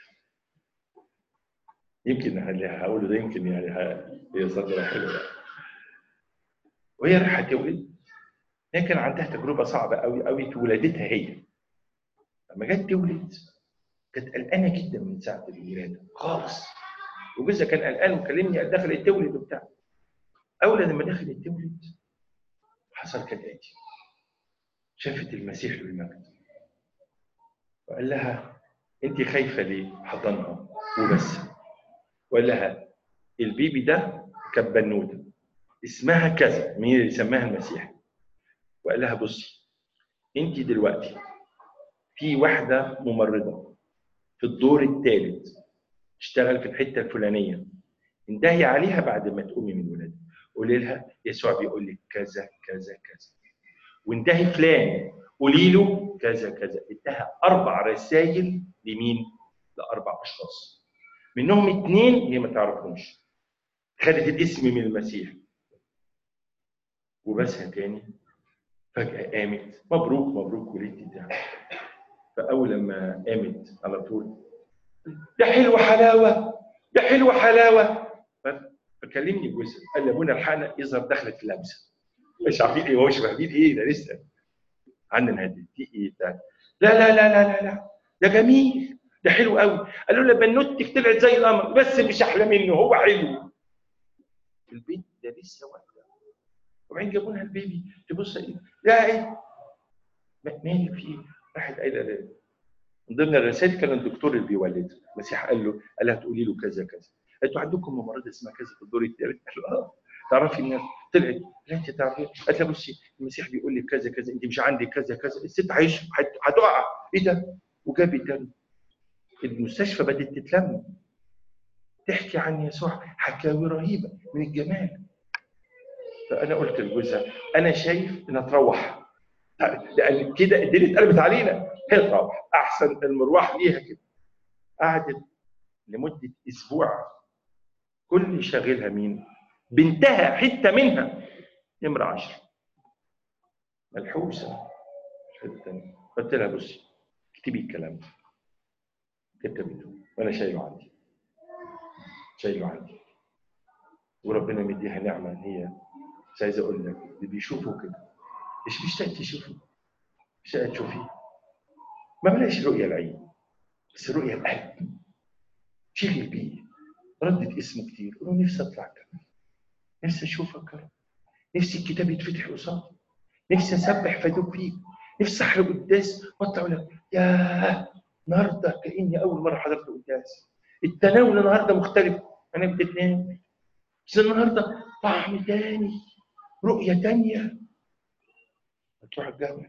يمكن اللي هقوله ده يمكن يعني هي صندرة حلوة وهي رايحة تولد هي كان عندها تجربة صعبة أوي أوي في ولادتها هي لما جت تولد كانت قلقانة جدا من ساعة الولادة خالص وجوزها كان قلقان وكلمني قال دخلت تولد وبتاع اول لما دخلت تولد حصل كالاتي شافت المسيح للمجد وقال لها انت خايفه ليه حضنها وبس وقال لها البيبي ده كانت بنوته اسمها كذا مين اللي سماها المسيح وقال لها بصي انت دلوقتي في واحده ممرضه في الدور الثالث تشتغل في الحته الفلانيه انتهي عليها بعد ما تقومي من ولادك قولي لها يسوع بيقول لك كذا كذا كذا وانتهي فلان قولي له كذا كذا ادها اربع رسائل لمين؟ لاربع اشخاص منهم اثنين هي ما تعرفهمش خدت الاسم من المسيح وبسها تاني فجأة قامت مبروك مبروك ولدتي ده فأول لما قامت على طول يا حلوة حلاوة يا حلوة حلاوة فكلمني جوزها قال لي ابونا الحقنا يظهر دخلت في لمسه مش عارفين ايه هو مش فاهمين ايه ده لسه عندنا هدي دي ايه ده لا لا لا لا لا لا ده جميل ده حلو قوي قالوا لي بنوتك طلعت زي القمر بس مش احلى منه هو حلو البيت ده لسه واحده وبعدين جابوا لها البيبي تبص ايه لا ايه مالك في ايه راحت قايله ليه من ضمن الرسائل كان الدكتور اللي بيولدها المسيح قال له قال لها تقولي له كذا كذا قالت له عندكم ممرضه اسمها كذا في الدور الثالث قال له اه تعرفي الناس طلعت لا انت تعرفي قالت لها بصي المسيح بيقول لك كذا كذا انت مش عندك كذا كذا الست عايشه هتقع ايه ده وجابت دم المستشفى بدات تتلم تحكي عن يسوع حكاوي رهيبه من الجمال فانا قلت لجوزها انا شايف انها تروح لان كده الدنيا اتقلبت علينا هي تروح احسن المروح ليها كده قعدت لمده اسبوع كل اللي شاغلها مين؟ بنتها حته منها نمره 10 ملحوسه حته قلت لها بصي اكتبي الكلام ده كتبته وانا شايله عندي شايله عندي وربنا مديها نعمه ان هي بس عايز اقول لك اللي بيشوفوا كده مش مشتاق تشوفه مشتاق تشوفيه ما بلاش رؤية العين بس رؤية القلب شغل بيه ردد اسمه كتير قول له نفسي اطلع كمان نفسي اشوفك يا رب نفسي الكتاب يتفتح قصادي نفسي اسبح فادوك فيك نفسي احرق قداس واطلع اقول لك ياه النهارده كاني اول مره حضرت قداس التناول النهارده مختلف انا بالاثنين بس النهارده طعم تاني رؤيه تانيه هتروح الجبل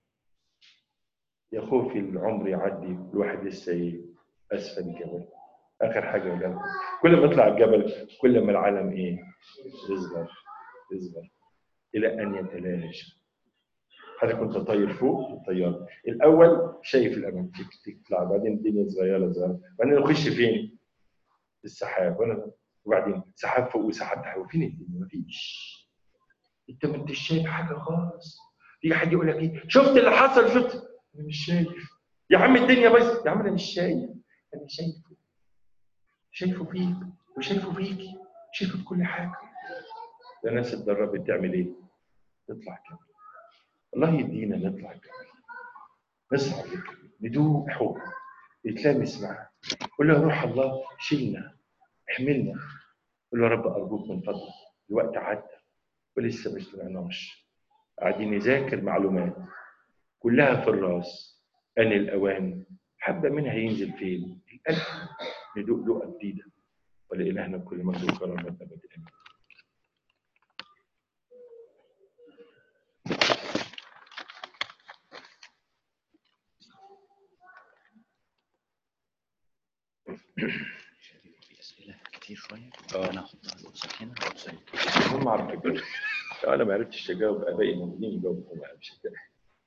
يا خوفي العمر يعدي الواحد لسه ايه اسفل الجبل اخر حاجه قالها كل ما يطلع الجبل كل ما العالم ايه يصغر يصغر الى ان يتلاشى حضرتك كنت طاير فوق الطياره الاول شايف الامام تك تك تطلع بعدين الدنيا صغيره صغيره بعدين نخش فين؟ السحاب وانا وبعدين سحاب فوق وسحاب تحت وفين الدنيا؟ مفيش انت ما انتش شايف حاجه خالص في حد يقول لك ايه شفت اللي حصل شفت انا مش شايف يا عم الدنيا بس يا عم انا مش شايف انا شايفه شايفه فيك وشايفه فيكي شايفه في كل حاجه ده ناس اتدربت تعمل ايه؟ تطلع كده الله يدينا نطلع كده نصعد الجبل ندوق حب نتلامس معاه قول له يا روح الله شيلنا احملنا قول له يا رب ارجوك من فضلك الوقت عدى ولسه ما اشتغلناش قاعدين نذاكر معلومات كلها في الراس ان الاوان حبه منها ينزل فين؟ القلب ندوق دوقه جديده ولإلهنا كل مجد وكرم ابد امين في اسئله كتير شويه آه. انا هحطها لقصتك هنا وقصتك هم على فكره لو انا ما عرفتش اجاوب ابائي الموجودين يجاوبوا هم مش هتلاقي.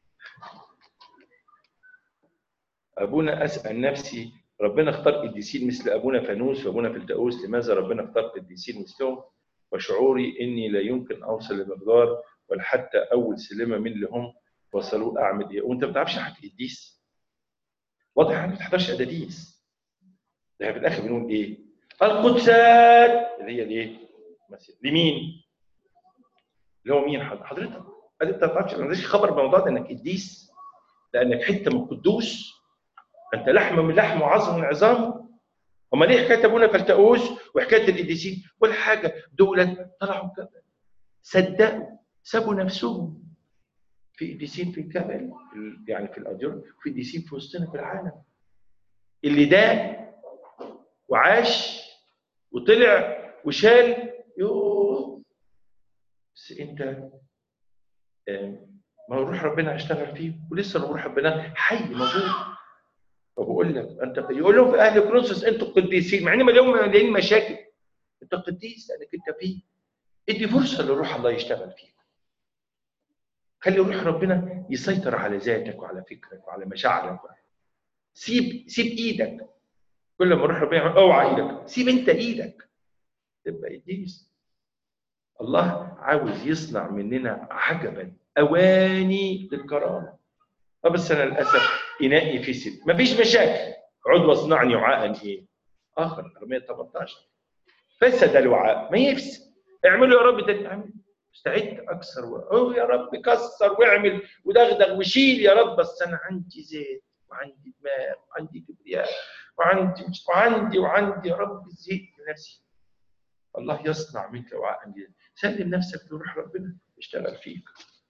ابونا اسال نفسي ربنا اختار قديسين مثل ابونا فانوس وابونا فلتاوس لماذا ربنا اختار قديسين مثلهم وشعوري اني لا يمكن اوصل لمقدار ولا حتى اول سلمه من اللي هم وصلوه اعمل ايه وانت ما بتعرفش حاجه قديس واضح انك ما بتحضرش اداديس ده في الاخر بنقول ايه القدسات اللي هي الايه مثلا لمين اللي هو مين حضرتك حضرتك انت ما تعرفش ما عندكش خبر بالموضوع ده انك قديس لانك حته من القدوس انت لحم من لحم وعظم من عظامه امال ليه حكايه ابونا فلتاوس وحكايه القديسين ولا حاجه دول طلعوا الجبل صدقوا سابوا نفسهم في قديسين في الجبل في- يعني في الاديار وفي قديسين في وسطنا في العالم اللي ده وعاش وطلع وشال يوه بس انت آم، ما هو روح ربنا هيشتغل فيه ولسه روح ربنا حي موجود فبقول لك انت يقول لهم في اهل كرونسوس انتوا قديسين مع ان مليون مليون مشاكل انت قديس لانك انت فيه ادي فرصه لروح الله يشتغل فيك خلي روح ربنا يسيطر على ذاتك وعلى فكرك وعلى مشاعرك سيب سيب ايدك كل ما روح ربنا يعمل اوعى ايدك سيب انت ايدك تبقى قديس الله عاوز يصنع مننا عجبا اواني للكرامه اه بس انا للاسف انائي في ست مفيش مشاكل عد واصنعني وعاء ايه اخر ارميه 18 فسد الوعاء ما يفسد اعملوا يا رب ده اعمل استعد اكثر و... أوه يا رب كسر واعمل ودغدغ وشيل يا رب بس انا عندي زيت وعندي دماغ وعندي كبرياء وعندي وعندي وعندي يا رب زيت نفسي الله يصنع منك وعاء جديدا سلم نفسك لروح ربنا يشتغل فيك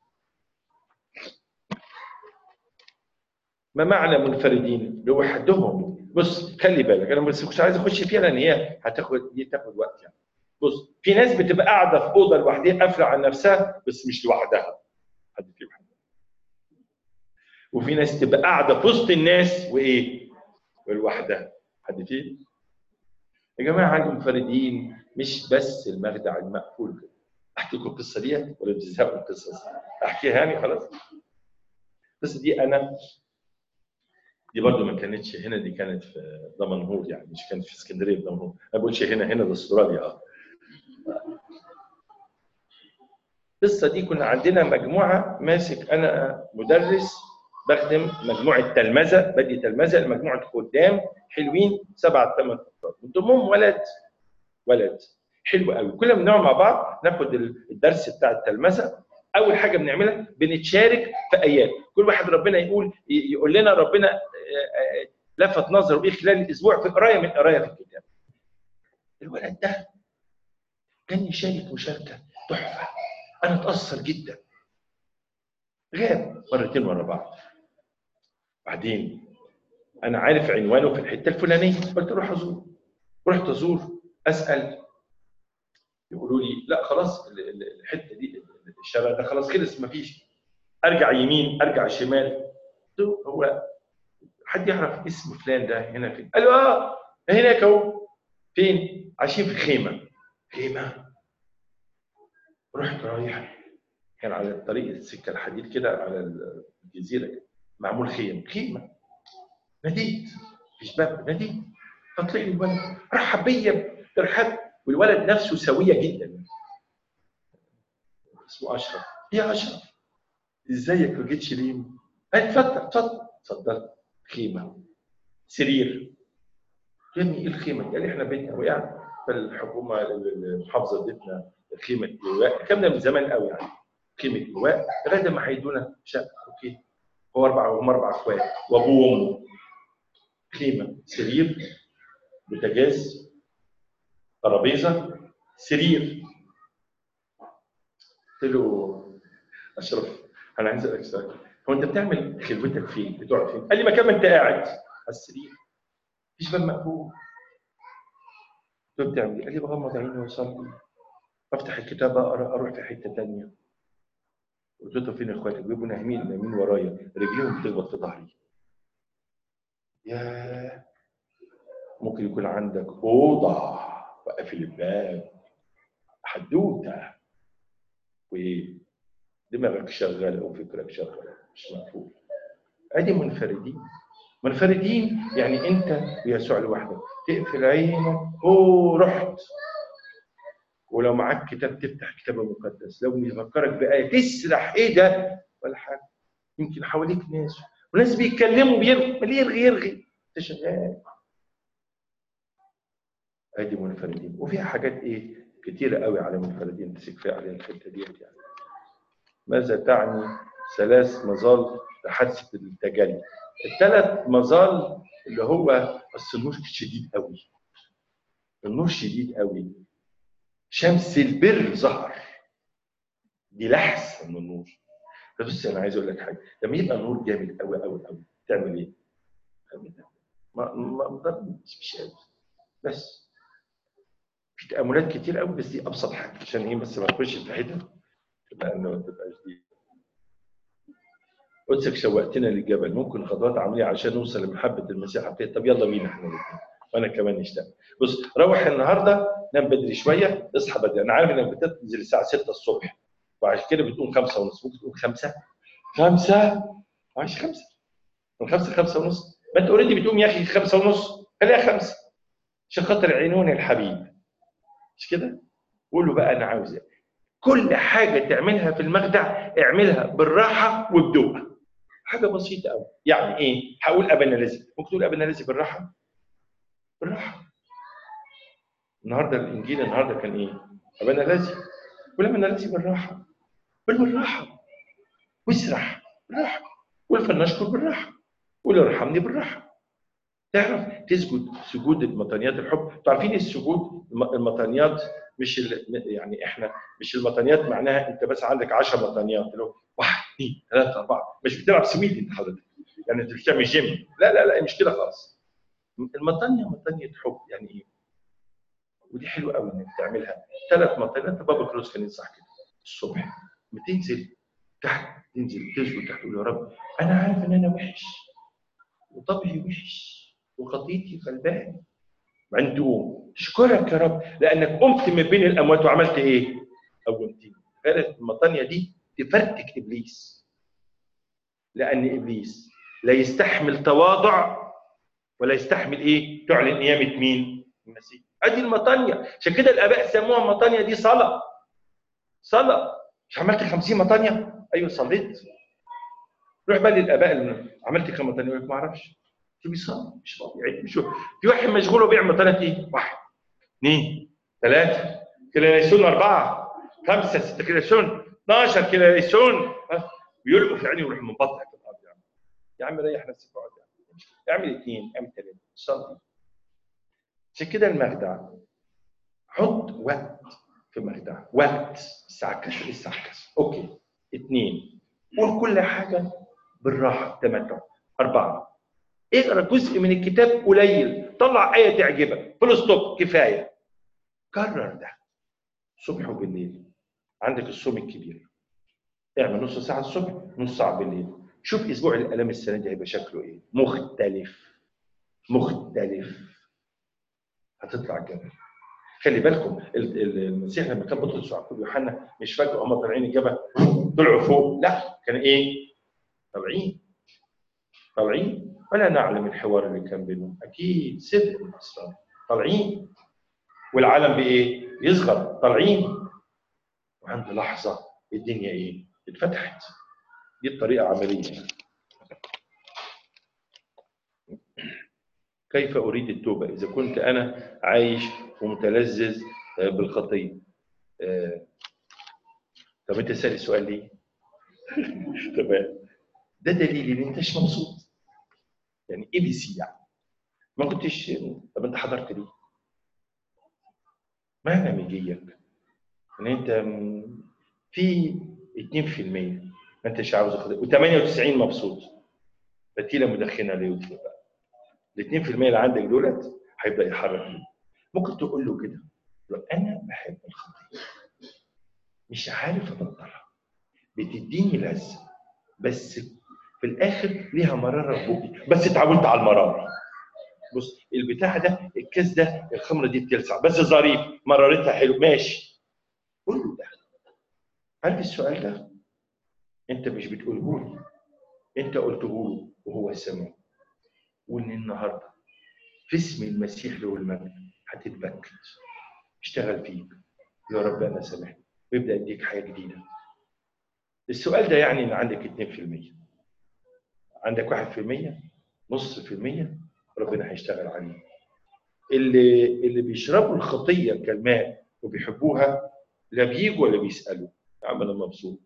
ما معنى منفردين لوحدهم بص خلي بالك انا بس مش عايز اخش فيها لان هي هتاخد دي تاخد وقت يعني بص في ناس بتبقى قاعده في اوضه لوحدها قافله على نفسها بس مش لوحدها حد فيهم حد. وفي ناس تبقى قاعده في وسط الناس وايه ولوحدها حد فيهم يا جماعه المنفردين مش بس المخدع المقفول كده احكي لكم القصه دي ولا بتزهقوا من القصص احكيها يعني خلاص القصه دي انا دي برضو ما كانتش هنا دي كانت في دمنهور يعني مش كانت في اسكندريه في دمنهور ما بقولش هنا هنا ده استراليا اه القصه دي كنا عندنا مجموعه ماسك انا مدرس بخدم مجموعه تلمذه بدي تلمذه لمجموعه خدام حلوين سبعة ثمان افراد من ضمنهم ولد ولد حلو قوي كل ما بنقعد مع بعض ناخد الدرس بتاع التلمذه اول حاجه بنعملها بنتشارك في ايات كل واحد ربنا يقول يقول لنا ربنا آه، آه، لفت نظره ايه خلال الاسبوع في قرايه من قرايه في الكتاب الولد ده كان يشارك مشاركه تحفه انا اتاثر جدا غاب مرتين ورا بعض بعدين انا عارف عنوانه في الحته الفلانيه قلت روح ازور رحت ازور اسال يقولوا لي لا خلاص ال- ال- الحته دي الشارع ده خلاص خلص مفيش ارجع يمين ارجع شمال قلت له هو حد يعرف اسم فلان ده هنا فين؟ قال له اه هناك اهو فين؟ عايشين في خيمه خيمه رحت رايح كان على طريق السكه الحديد كده على الجزيره كده معمول خيم خيمه ناديت مفيش باب ناديت فطلع لي الولد رحب بيا ترحب والولد نفسه سويه جدا اسمه اشرف يا اشرف ازيك ما جيتش ليه؟ قال اتفضل اتفضل اتفضل خيمه سرير يا ابني ايه الخيمه دي؟ قال لي احنا بيتنا وقع فالحكومه المحافظه ادتنا خيمه لواء الكلام ده من زمان قوي يعني خيمه لواء لغايه ما هيدونا شقه اوكي هو اربعه هم اربع اخوات وابوه وامه خيمه سرير بوتاجاز ترابيزه سرير قلت له اشرف انا عايز اسالك سؤال هو انت بتعمل خلوتك فين؟ بتقعد فين؟ قال لي مكان ما انت قاعد على السرير مفيش باب مقفول قلت له بتعمل ايه؟ قال لي بغمض عيني واصلي افتح الكتاب اقرا اروح في حته ثانيه قلت له فين اخواتك؟ بيبقوا نايمين نايمين ورايا رجليهم بتخبط في ظهري يا ممكن يكون عندك اوضه وقافل الباب حدوته ودماغك شغاله وفكرك شغال مش مقفول ادي منفردين منفردين يعني انت ويسوع لوحدك تقفل عينك اوه رحت ولو معاك كتاب تفتح كتاب المقدس لو يفكرك بآية تسرح ايه ده ولا حاجه يمكن حواليك ناس وناس بيتكلموا بيرغي اللي يرغي يرغي انت شغال ادي منفردين وفيها حاجات ايه كتيره قوي على منفردين بس كفايه عليها الحته ديت يعني ماذا تعني ثلاث مظال لحادثه التجلي الثلاث مظال اللي هو بس النور شديد قوي النور شديد قوي شمس البر ظهر دي لحس من النور فبص انا عايز اقول لك حاجه لما يبقى النور جامد قوي قوي قوي تعمل ايه؟ ما ما ما مش مش قوي بس في تاملات كتير قوي بس دي ابسط حاجه عشان ايه بس ما تخش في حته تبقى انه ما تبقاش دي قدسك شوقتنا للجبل ممكن خطوات عمليه عشان نوصل لمحبه المسيح حقيقة طب يلا بينا احنا الاثنين وانا كمان نشتغل بص روح النهارده نام بدري شويه اصحى بدري انا عارف انك بتنزل الساعه 6 الصبح وعشان كده بتقوم 5 ونص ممكن تقوم 5 5 معلش 5 من 5 ل 5 ونص ما انت اوريدي بتقوم يا اخي 5 ونص خليها 5 عشان خاطر عينون الحبيب مش كده؟ قول له بقى انا عاوز ايه كل حاجه تعملها في المخدع اعملها بالراحه وبدقه حاجه بسيطه قوي يعني ايه هقول ابانا لازم ممكن تقول ابانا لازم بالراحه بالراحه النهارده الانجيل النهارده كان ايه ابانا لازم قول ابانا لازم بالراحه قول بالراحه واسرح بالراحه قول فلنشكر بالراحه قول ارحمني بالراحه تعرف تسجد سجود المطانيات الحب انتوا عارفين السجود الم- المطانيات مش ال... يعني احنا مش المطانيات معناها انت بس عندك 10 مطانيات اللي هو واحد اثنين ثلاثه اربعه مش بتلعب سميد انت حضرتك يعني انت مش بتعمل جيم لا لا لا مش كده خالص المطانيه مطانيه حب يعني ايه؟ ودي حلوه قوي انك تعملها ثلاث مطانيات بابا كروس كان ينصح كده الصبح بتنزل تحت تنزل تسجد تحت تقول يا رب انا عارف ان انا وحش وطبعي وحش وخطيتي غلبان بعدين تقوم تشكرك يا رب لانك قمت من بين الاموات وعملت ايه؟ قومتني كانت المطانيه دي تفرتك ابليس لان ابليس لا يستحمل تواضع ولا يستحمل ايه؟ تعلن قيامه مين؟ المسيح ادي المطانيه عشان كده الاباء سموها المطانيه دي صلاه صلاه مش عملت 50 مطانيه؟ ايوه صليت روح بقى للاباء اللي عملت كم مطانيه؟ يقول لك ما اعرفش في بيصلي مش طبيعي مش في واحد مشغول وبيعمل مطانيه ايه؟ واحد اثنين ثلاثه كيلانيسون أربعة خمسة ستة كيلانيسون 12 كيلانيسون ها؟ بيلقوا في عيني ويروح مبطح في الأرض يعني يا عم ريح نفسك اقعد يعني اعمل اثنين اعمل ثلاثة صلي عشان كده المخدع حط وقت في المخدع وقت الساعة كذا الساعة كذا اوكي اثنين قول كل حاجة بالراحة بتمتع أربعة اقرا جزء من الكتاب قليل طلع آية تعجبك فول ستوب كفاية كرر ده الصبح وبالليل عندك الصوم الكبير اعمل نص ساعة الصبح نص ساعة بالليل شوف أسبوع الآلام السنة دي هيبقى شكله إيه مختلف مختلف هتطلع الجبل خلي بالكم ال- ال- المسيح لما كان بطرس ويعقوب ويوحنا مش فجأة هم طالعين الجبل طلعوا فوق لا كان ايه؟ طالعين طالعين ولا نعلم الحوار اللي كان بينهم اكيد صدق الاسرار طالعين والعالم بايه؟ يصغر طالعين وعند لحظه الدنيا ايه؟ اتفتحت دي الطريقه عمليه يعني. كيف اريد التوبه اذا كنت انا عايش ومتلذذ آه، بالخطيه آه، طب انت سأل السؤال ليه؟ تمام ده دليل ان انت مش مبسوط يعني اي بي سي يعني ما كنتش طب انت حضرت ليه؟ ما انا مجيك ان انت م- في 2% ما انتش عاوز خطيه و98 مبسوط فتيله مدخنه ليه وتفوق بقى ال 2% اللي عندك دولت هيبدا يحرك ليه ممكن تقول له كده لو انا بحب الخطيه مش عارف ابطلها بتديني لذه بس في الاخر ليها مراره في بقي بس اتعودت على المراره بص البتاع ده الكاس ده الخمره دي بتلسع بس ظريف مرارتها حلو ماشي قول له ده عارف السؤال ده انت مش بتقوله لي انت قلته له وهو سمع وان النهارده في اسم المسيح له المجد هتتبكت اشتغل فيك يا رب انا سامحني ويبدا يديك حياه جديده السؤال ده يعني ان عندك 2% عندك 1% نص في المية ربنا هيشتغل عليه اللي اللي بيشربوا الخطيه كالماء وبيحبوها لا بيجوا ولا بيسالوا يا عم انا مبسوط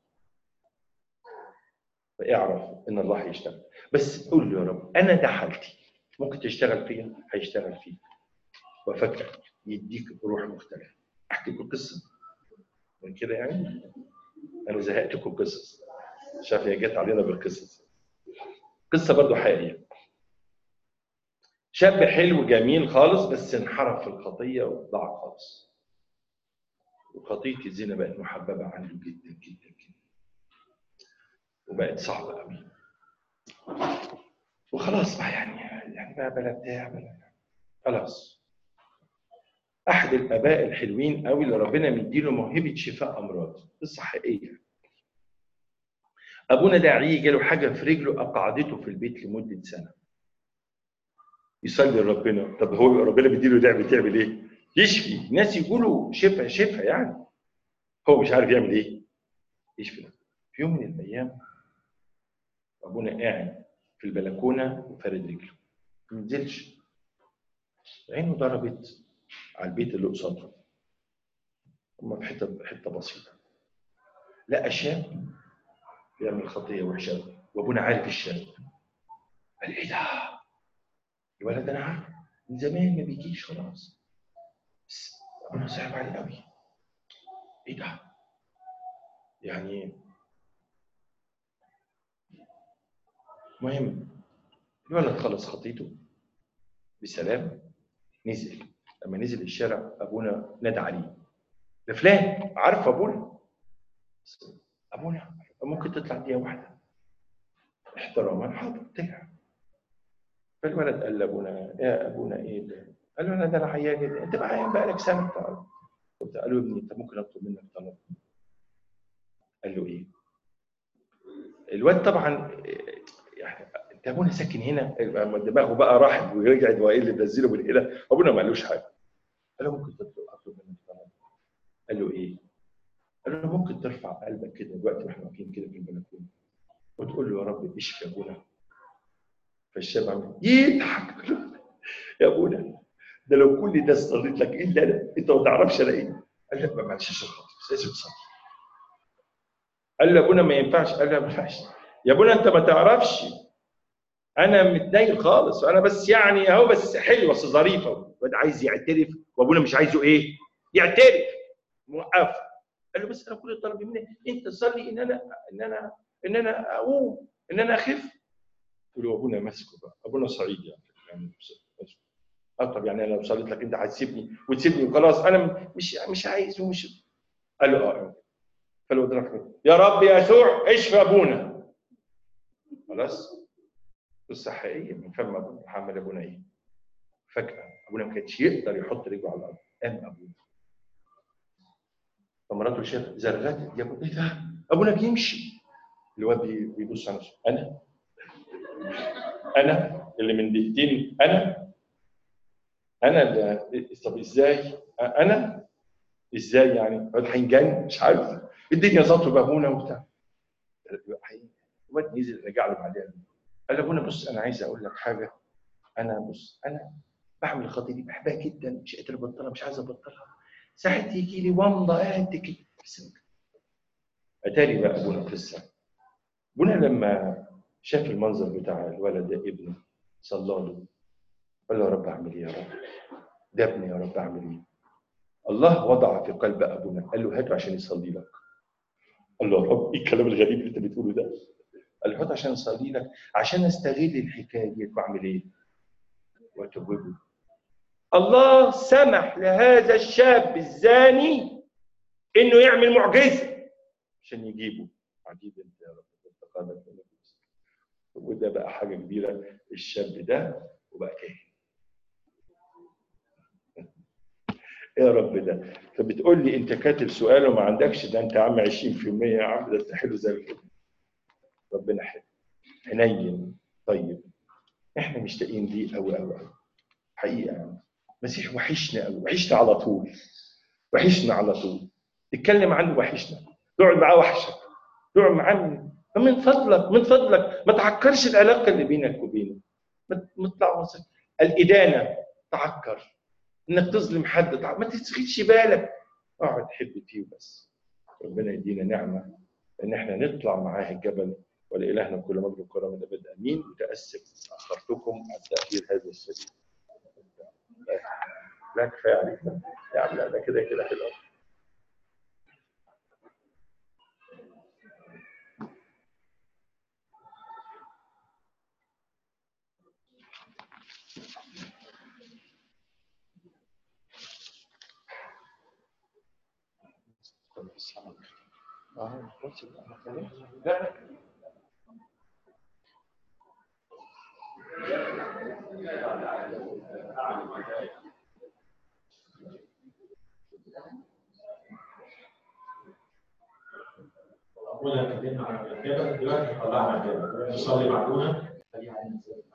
فاعرف ان الله هيشتغل بس قول له يا رب انا ده حالتي ممكن تشتغل فيا هيشتغل فيك وفجاه يديك روح مختلفه احكي لكم قصه من كده يعني انا زهقتكم قصص شايف هي جت علينا بالقصص قصه برضو حقيقيه شاب حلو جميل خالص بس انحرف في الخطيه وضاع خالص وخطيه الزنا بقت محببه عنده جدا جدا جدا وبقت صعبه قوي وخلاص بقى يعني يعني بقى بلا بتاع بلا خلاص احد الاباء الحلوين قوي اللي ربنا مديله موهبه شفاء امراض قصه حقيقيه ابونا داعي جاله حاجه في رجله اقعدته في البيت لمده سنه يصلي لربنا طب هو ربنا بيديله لعبه تعمل ايه؟ يشفي ناس يقولوا شفا شفا يعني هو مش عارف يعمل ايه؟ يشفي في يوم من الايام ابونا قاعد في البلكونه وفارد رجله ما نزلش عينه ضربت على البيت اللي قصاده هم في حته حته بسيطه لقى شاب بيعمل خطيه وحشه أوي. وابونا عارف الشاب قال ايه ده؟ الولد انا عارف من زمان ما بيجيش خلاص بس ابونا صعب عليه قوي ايه ده؟ يعني المهم الولد خلص خطيته بسلام نزل لما نزل الشارع ابونا نادى عليه ده فلان عارف ابونا ابونا ممكن تطلع دقيقه واحده احتراما حاضر طلع فالولد قال لابونا يا ابونا ايه ده؟ قال له انا ده انا عيان جدا انت بقى عيان بقالك سنه طبعا قلت قال له ابني انت ممكن اطلب منك طلب قال له ايه؟ الواد طبعا يعني انت ابونا ساكن هنا لما دماغه بقى راحت ورجعت وايه اللي منزله من هنا ابونا ما قالوش حاجه قال له ممكن تطلب اطلب منك طلب قال له ايه؟ قال له ممكن ترفع قلبك كده دلوقتي واحنا واقفين كده في البلكونه وتقول له يا رب اشفي ابونا فالشاب عمل يضحك يا ابونا ده لو كل ده صليت لك الا انا انت ما تعرفش انا ايه قال له ما معلش عشان خاطري بس لازم تصلي قال له ابونا ما ينفعش قال له ما ينفعش يا ابونا انت ما تعرفش انا متنيل خالص وانا بس يعني اهو بس حلوه بس ظريفه الواد عايز يعترف وابونا مش عايزه ايه؟ يعترف موقف قال له بس انا كل طلبي منك انت تصلي ان انا ان انا ان انا اقوم ان انا اخف قلت له ابونا ماسكه بقى ابونا صعيدي يعني يعني ماسكه. اه طب يعني انا لو صليت لك انت هتسيبني وتسيبني وخلاص انا مش مش عايز ومش قال له اه قال له ادرك يا رب يسوع اشفى ابونا خلاص قصه حقيقيه من فم ابونا محمد ابونا ايه فجاه ابونا ما كانش يقدر يحط رجله على الارض قام ابونا فمراته شافت زرغت يا ابونا ايه ده ابونا بيمشي الواد بي- بيبص على نفسه انا انا اللي من دقيقتين انا انا اللي طب ازاي انا ازاي يعني الواد هينجن مش عارف الدنيا ظبط بابونا وبتاع الواد نزل رجع له بعدين قال له ابونا بص انا عايز اقول لك حاجه انا بص انا بعمل الخطيه دي بحبها جدا مش قادر ابطلها مش عايز ابطلها ساعات يجي لي ومضه قد كده بس اتاري بقى ابونا قصه ابونا لما شاف المنظر بتاع الولد ده ابنه صلى له قال له يا رب اعمل ايه يا رب ده ابني يا رب اعمل ايه الله وضع في قلب ابونا قال له هاته عشان يصلي لك قال له يا رب ايه الكلام الغريب اللي انت بتقوله ده قال له هاته عشان يصلي لك عشان استغل الحكايه دي واعمل ايه واتوبه الله سمح لهذا الشاب الزاني انه يعمل معجزه عشان يجيبه عجيب انت يا رب انت قادر وده بقى حاجه كبيره الشاب ده وبقى كاهن ايه يا رب ده فبتقول لي انت كاتب سؤال وما عندكش ده انت يا عم 20% يا عم ده انت حلو زي الفل ربنا حلو حنين طيب احنا مشتاقين ليه قوي قوي قوي حقيقه يعني المسيح وحشنا قوي وحشنا على طول وحشنا على طول تتكلم عنه وحشنا تقعد معاه وحشك تقعد معاه فمن فضلك من فضلك ما تعكرش العلاقه اللي بينك وبينه ما ما تطلع الادانه تعكر انك تظلم حد تعكر. ما تشغلش بالك اقعد حب فيه وبس ربنا يدينا نعمه ان احنا نطلع معاه الجبل ولإلهنا كل مجد وكرم الابد امين متاسف اخرتكم عن تاخير هذا السبيل لا كفايه عليك يا عم لا ده كده كده حلو لا أقول لك كلمة عن الجبل دلوقتي طلعنا الجبل نصلي معلومة